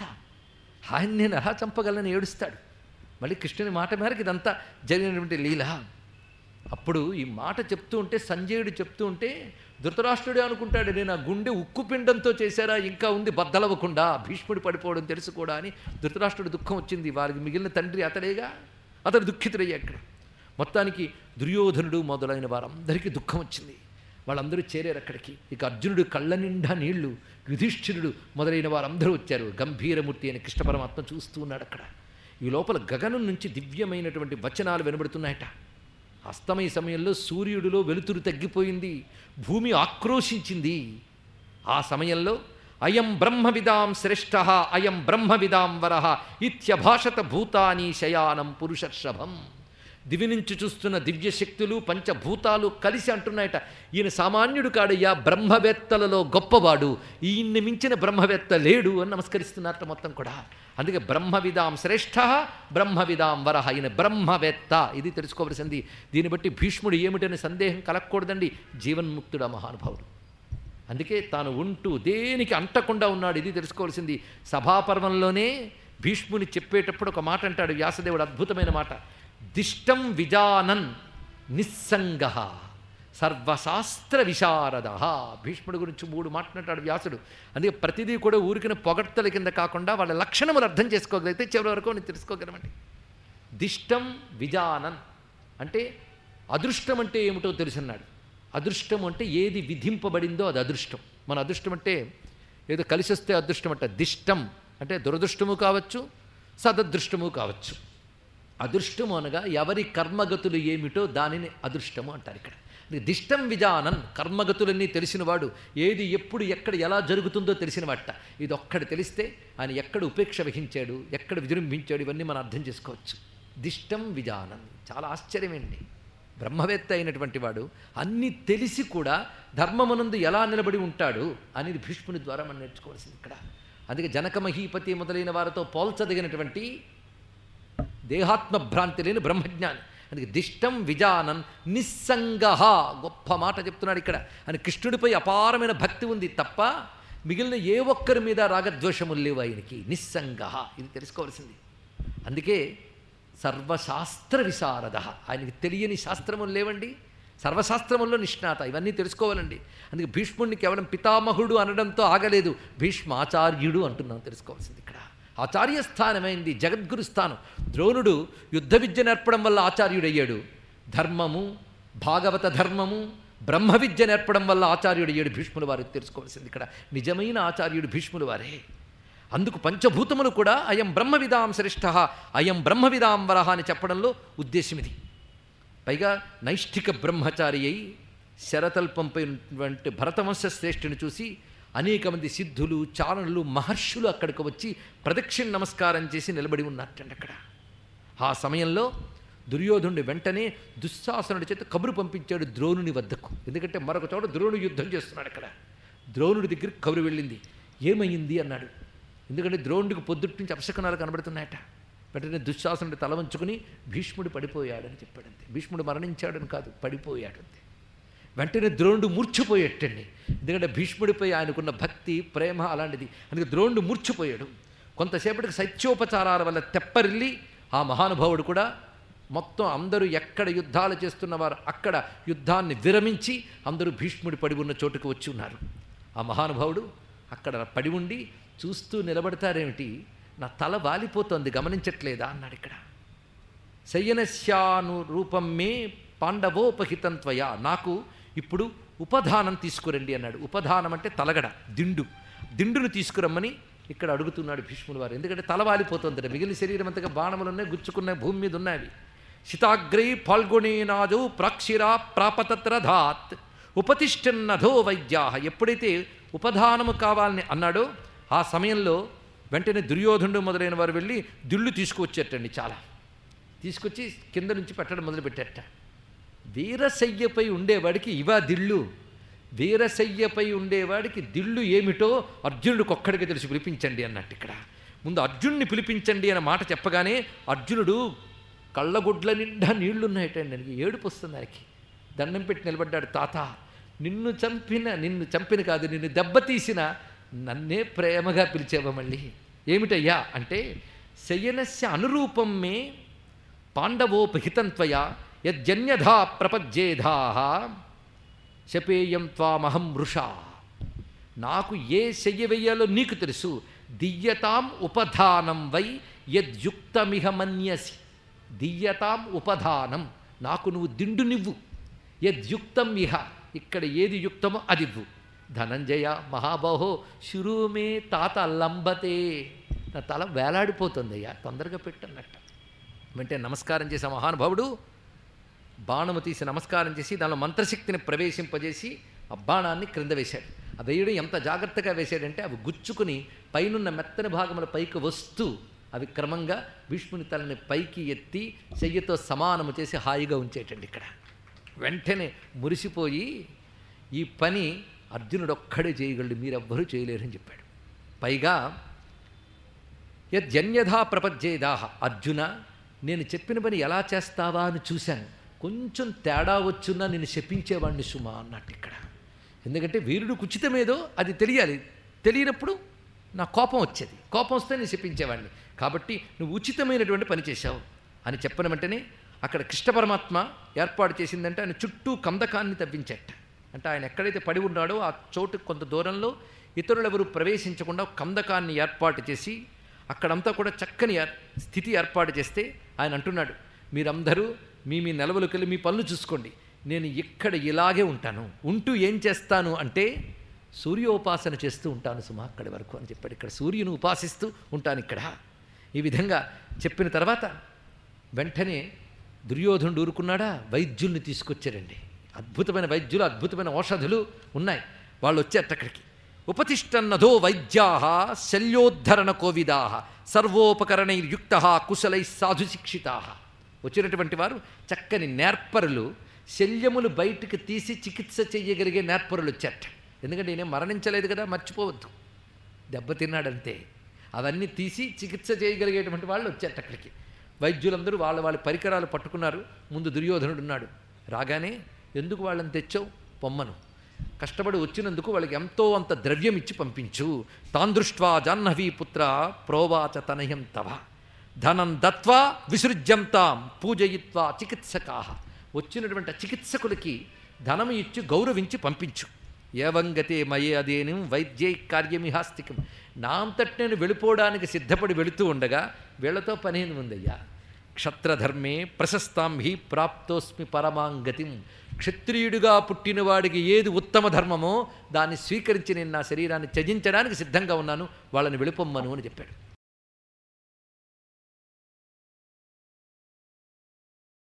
ఆయన నేను ఎలా చంపగలను ఏడుస్తాడు మళ్ళీ కృష్ణుని మాట మేరకు ఇదంతా జరిగినటువంటి లీల అప్పుడు ఈ మాట చెప్తూ ఉంటే సంజయుడు చెప్తూ ఉంటే ధృతరాష్ట్రుడే అనుకుంటాడు నేను ఆ గుండె ఉక్కు పిండంతో చేశారా ఇంకా ఉంది బద్దలవ్వకుండా భీష్ముడు పడిపోవడం తెలుసు కూడా అని ధృతరాష్ట్రుడు దుఃఖం వచ్చింది వారికి మిగిలిన తండ్రి అతడేగా అతడు దుఃఖితుడయ్యా అక్కడ మొత్తానికి దుర్యోధనుడు మొదలైన వారందరికీ దుఃఖం వచ్చింది వాళ్ళందరూ చేరారు అక్కడికి ఇక అర్జునుడు కళ్ళ నిండా నీళ్లు యుధిష్ఠిరుడు మొదలైన వారందరూ వచ్చారు గంభీరమూర్తి అని కృష్ణ పరమాత్మ చూస్తూ ఉన్నాడు అక్కడ ఈ లోపల గగనం నుంచి దివ్యమైనటువంటి వచనాలు వినబడుతున్నాయట అస్తమయ సమయంలో సూర్యుడిలో వెలుతురు తగ్గిపోయింది భూమి ఆక్రోశించింది ఆ సమయంలో అయం బ్రహ్మవిదాం శ్రేష్ఠ అయం బ్రహ్మవిదాం వరహ ఇత్యభాషత భూతాని శయానం పురుషర్షభం దివి నుంచి చూస్తున్న దివ్య శక్తులు పంచభూతాలు కలిసి అంటున్నాయట ఈయన సామాన్యుడు కాడయ్యా బ్రహ్మవేత్తలలో గొప్పవాడు ఈయన్ని మించిన బ్రహ్మవేత్త లేడు అని నమస్కరిస్తున్నారట మొత్తం కూడా అందుకే బ్రహ్మవిదాం శ్రేష్ఠ బ్రహ్మవిదాం వరహ ఈయన బ్రహ్మవేత్త ఇది తెలుసుకోవలసింది దీన్ని బట్టి భీష్ముడు ఏమిటనే సందేహం కలగకూడదండి జీవన్ముక్తుడు మహానుభావుడు అందుకే తాను ఉంటూ దేనికి అంటకుండా ఉన్నాడు ఇది తెలుసుకోవాల్సింది సభాపర్వంలోనే భీష్ముని చెప్పేటప్పుడు ఒక మాట అంటాడు వ్యాసదేవుడు అద్భుతమైన మాట దిష్టం విజానన్ నిస్సంగ సర్వశాస్త్ర విశారద భీష్ముడి గురించి మూడు మాట్లాడాడు వ్యాసుడు అందుకే ప్రతిదీ కూడా ఊరికిన పొగడ్తల కింద కాకుండా వాళ్ళ లక్షణములు అర్థం చేసుకోగలిగితే చివరి వరకు నేను తెలుసుకోగలమండి దిష్టం విజానన్ అంటే అదృష్టం అంటే ఏమిటో తెలుసున్నాడు అదృష్టం అంటే ఏది విధింపబడిందో అది అదృష్టం మన అదృష్టం అంటే ఏదో కలిసి వస్తే అదృష్టం అంట దిష్టం అంటే దురదృష్టము కావచ్చు సదదృష్టము కావచ్చు అదృష్టము అనగా ఎవరి కర్మగతులు ఏమిటో దానిని అదృష్టము అంటారు ఇక్కడ ఇది దిష్టం విజానన్ కర్మగతులన్నీ తెలిసినవాడు ఏది ఎప్పుడు ఎక్కడ ఎలా జరుగుతుందో తెలిసినవాట ఇది ఒక్కడు తెలిస్తే ఆయన ఎక్కడ ఉపేక్ష వహించాడు ఎక్కడ విజృంభించాడు ఇవన్నీ మనం అర్థం చేసుకోవచ్చు దిష్టం విజానన్ చాలా ఆశ్చర్యమేండి బ్రహ్మవేత్త అయినటువంటి వాడు అన్నీ తెలిసి కూడా ధర్మమునందు ఎలా నిలబడి ఉంటాడు అనేది భీష్ముని ద్వారా మనం నేర్చుకోవాల్సింది ఇక్కడ అందుకే జనక మహీపతి మొదలైన వారితో పోల్చదగినటువంటి దేహాత్మ భ్రాంతి లేని బ్రహ్మజ్ఞాని అందుకే దిష్టం విజానన్ నిస్సంగ గొప్ప మాట చెప్తున్నాడు ఇక్కడ అని కృష్ణుడిపై అపారమైన భక్తి ఉంది తప్ప మిగిలిన ఏ ఒక్కరి మీద రాగద్వేషములు లేవు ఆయనకి నిస్సంగ ఇది తెలుసుకోవాల్సింది అందుకే సర్వశాస్త్ర విశారద ఆయనకి తెలియని శాస్త్రములు లేవండి సర్వశాస్త్రముల్లో నిష్ణాత ఇవన్నీ తెలుసుకోవాలండి అందుకే భీష్ముడిని కేవలం పితామహుడు అనడంతో ఆగలేదు భీష్మాచార్యుడు అంటున్నాం తెలుసుకోవాల్సింది ఇక్కడ ఆచార్య స్థానమైంది జగద్గురు స్థానం ద్రోణుడు యుద్ధ విద్య నేర్పడం వల్ల ఆచార్యుడయ్యాడు ధర్మము భాగవత ధర్మము బ్రహ్మ విద్య నేర్పడం వల్ల ఆచార్యుడయ్యాడు భీష్ముల వారు తెలుసుకోవాల్సింది ఇక్కడ నిజమైన ఆచార్యుడు భీష్ముల వారే అందుకు పంచభూతములు కూడా అయం బ్రహ్మవిదాం శ్రేష్ఠ అయం బ్రహ్మవిదాం వరహ అని చెప్పడంలో ఉద్దేశం ఇది పైగా నైష్ఠిక బ్రహ్మచారి అయి శరతల్పంపై ఉన్నటువంటి భరతవంశ శ్రేష్ఠుని చూసి అనేక మంది సిద్ధులు చారణులు మహర్షులు అక్కడికి వచ్చి ప్రదక్షిణ నమస్కారం చేసి నిలబడి ఉన్నట్టండి అక్కడ ఆ సమయంలో దుర్యోధనుడు వెంటనే దుశ్శాసనుడి చేత కబురు పంపించాడు ద్రోణుని వద్దకు ఎందుకంటే మరొక చోట ద్రోణుడు యుద్ధం చేస్తున్నాడు అక్కడ ద్రోణుడి దగ్గరికి కబురు వెళ్ళింది ఏమైంది అన్నాడు ఎందుకంటే ద్రోణుడికి పొద్దుటి నుంచి అపశకనాలు కనబడుతున్నాయట వెంటనే దుశ్శాసనుడి తల వంచుకుని భీష్ముడు పడిపోయాడని చెప్పాడంతే భీష్ముడు మరణించాడని కాదు పడిపోయాడంతే వెంటనే ద్రోణుడు మూర్చిపోయేటండి ఎందుకంటే భీష్ముడిపై ఆయనకున్న భక్తి ప్రేమ అలాంటిది అందుకే ద్రోణుడు మూర్చిపోయాడు కొంతసేపటికి శైత్యోపచారాల వల్ల తెప్పరిల్లి ఆ మహానుభావుడు కూడా మొత్తం అందరూ ఎక్కడ యుద్ధాలు చేస్తున్నవారు అక్కడ యుద్ధాన్ని విరమించి అందరూ భీష్ముడి పడి ఉన్న చోటుకు వచ్చి ఉన్నారు ఆ మహానుభావుడు అక్కడ పడి ఉండి చూస్తూ నిలబడతారేమిటి నా తల వాలిపోతోంది గమనించట్లేదా అన్నాడు ఇక్కడ శయనశ్యాను రూపం మే పాండవోపహితం త్వయా నాకు ఇప్పుడు ఉపధానం తీసుకురండి అన్నాడు ఉపధానం అంటే తలగడ దిండు దిండును తీసుకురమ్మని ఇక్కడ అడుగుతున్నాడు భీష్ముడు వారు ఎందుకంటే తల వాలిపోతుంది మిగిలిన శరీరం అంతగా బాణములు ఉన్నాయి గుచ్చుకున్న భూమి మీద ఉన్నాయి శితాగ్రై పాల్గొనేనాదు ప్రాక్షిరా ప్రాపతత్రధాత్ ఉపతిష్టన్నధో వైద్యా ఎప్పుడైతే ఉపధానము కావాలని అన్నాడో ఆ సమయంలో వెంటనే దుర్యోధనుడు మొదలైన వారు వెళ్ళి దిళ్ళు తీసుకువచ్చేటండి చాలా తీసుకొచ్చి కింద నుంచి పెట్టడం మొదలుపెట్టేట వీరశయ్యపై ఉండేవాడికి ఇవా దిళ్ళు వీరశయ్యపై ఉండేవాడికి దిళ్ళు ఏమిటో అర్జునుడికి ఒక్కడికి తెలిసి పిలిపించండి అన్నట్టు ఇక్కడ ముందు అర్జునుడిని పిలిపించండి అనే మాట చెప్పగానే అర్జునుడు కళ్ళగుడ్ల నిండా నీళ్లున్నాయటండి ఆయనకి ఏడుపు వస్తుంది ఆయనకి దండం పెట్టి నిలబడ్డాడు తాత నిన్ను చంపిన నిన్ను చంపిన కాదు నిన్ను దెబ్బతీసిన నన్నే ప్రేమగా పిలిచేవా మళ్ళీ ఏమిటయ్యా అంటే శయనస్య అనురూపం మే పాండవోపహితం త్వయా యజ్జన్యధా ప్రపజ్యేధా శపేయం త్వామహం వృషా నాకు ఏ శయ్య వెయ్యాలో నీకు తెలుసు దియ్యతాం ఉపధానం వై యద్యుక్తమిహ మన్యసి దియ్యతాం ఉపధానం నాకు నువ్వు దిండు నివ్వు యద్యుక్తం ఇహ ఇక్కడ ఏది యుక్తమో అదివ్వు ధనంజయ మహాబాహో శురుమే తాత లంబతే నా తల వేలాడిపోతుందయ్యా తొందరగా పెట్టన్నట్టు వెంటనే నమస్కారం చేసే మహానుభావుడు బాణము తీసి నమస్కారం చేసి దానిలో మంత్రశక్తిని ప్రవేశింపజేసి ఆ బాణాన్ని క్రింద వేశాడు ఆ వేయడం ఎంత జాగ్రత్తగా వేశాడంటే అవి గుచ్చుకుని పైనున్న మెత్తని భాగముల పైకి వస్తూ అవి క్రమంగా భీష్ముని తలని పైకి ఎత్తి చెయ్యితో సమానము చేసి హాయిగా ఉంచేటండి ఇక్కడ వెంటనే మురిసిపోయి ఈ పని అర్జునుడు ఒక్కడే చేయగలడు మీరెవ్వరూ చేయలేరని చెప్పాడు పైగా యజ్జన్యథా ప్రపంచేదాహ అర్జున నేను చెప్పిన పని ఎలా చేస్తావా అని చూశాను కొంచెం తేడా వచ్చున్నా నేను శపించేవాడిని సుమా అన్నట్టు ఇక్కడ ఎందుకంటే వీరుడు కుచితమేదో అది తెలియాలి తెలియనప్పుడు నా కోపం వచ్చేది కోపం వస్తే నేను శపించేవాడిని కాబట్టి నువ్వు ఉచితమైనటువంటి పని చేశావు అని చెప్పిన వెంటనే అక్కడ కృష్ణ పరమాత్మ ఏర్పాటు చేసిందంటే ఆయన చుట్టూ కందకాన్ని తవ్వించట అంటే ఆయన ఎక్కడైతే పడి ఉన్నాడో ఆ చోటు కొంత దూరంలో ఇతరులెవరూ ప్రవేశించకుండా ఒక కందకాన్ని ఏర్పాటు చేసి అక్కడంతా కూడా చక్కని ఏర్- స్థితి ఏర్పాటు చేస్తే ఆయన అంటున్నాడు మీరందరూ మీ మీ నెలవులకు వెళ్ళి మీ పనులు చూసుకోండి నేను ఇక్కడ ఇలాగే ఉంటాను ఉంటూ ఏం చేస్తాను అంటే సూర్యోపాసన చేస్తూ ఉంటాను సుమా అక్కడి వరకు అని చెప్పాడు ఇక్కడ సూర్యుని ఉపాసిస్తూ ఉంటాను ఇక్కడ ఈ విధంగా చెప్పిన తర్వాత వెంటనే దుర్యోధనుడు ఊరుకున్నాడా వైద్యుల్ని తీసుకొచ్చారండి అద్భుతమైన వైద్యులు అద్భుతమైన ఔషధులు ఉన్నాయి వాళ్ళు వచ్చారట అక్కడికి ఉపతిష్టన్నదో వైద్యా శల్యోద్ధరణ కోవిదా సర్వోపకరణైర్యుక్త కుశలై సాధు శిక్షితా వచ్చినటువంటి వారు చక్కని నేర్పరులు శల్యములు బయటికి తీసి చికిత్స చేయగలిగే నేర్పరులు వచ్చారట ఎందుకంటే ఈయన మరణించలేదు కదా మర్చిపోవద్దు దెబ్బతిన్నాడంతే అవన్నీ తీసి చికిత్స చేయగలిగేటువంటి వాళ్ళు వచ్చారట అక్కడికి వైద్యులందరూ వాళ్ళ వాళ్ళ పరికరాలు పట్టుకున్నారు ముందు దుర్యోధనుడు ఉన్నాడు రాగానే ఎందుకు వాళ్ళని తెచ్చావు పొమ్మను కష్టపడి వచ్చినందుకు వాళ్ళకి ఎంతో అంత ద్రవ్యం ఇచ్చి పంపించు తాన్ దృష్ట్వా జాహ్నవీ పుత్ర ప్రోవాచ తనయం తవ ధనం దత్వా విసృజ్యం తాం పూజయిత్వా చికిత్సకా వచ్చినటువంటి ఆ చికిత్సకులకి ధనం ఇచ్చి గౌరవించి పంపించు ఏవంగతే మయే అదేనం వైద్యై కార్యమిహాస్తికం నా అంతటి నేను వెళ్ళిపోవడానికి సిద్ధపడి వెళుతూ ఉండగా వీళ్లతో పనేది ఉందయ్యా క్షత్రధర్మే ప్రశస్తాం హి ప్రాప్తోస్మి పరమాంగతిం క్షత్రియుడిగా పుట్టినవాడికి ఏది ఉత్తమ ధర్మమో దాన్ని స్వీకరించి నేను నా శరీరాన్ని త్యజించడానికి సిద్ధంగా ఉన్నాను వాళ్ళని వెళ్ళిపోమ్మను అని చెప్పాడు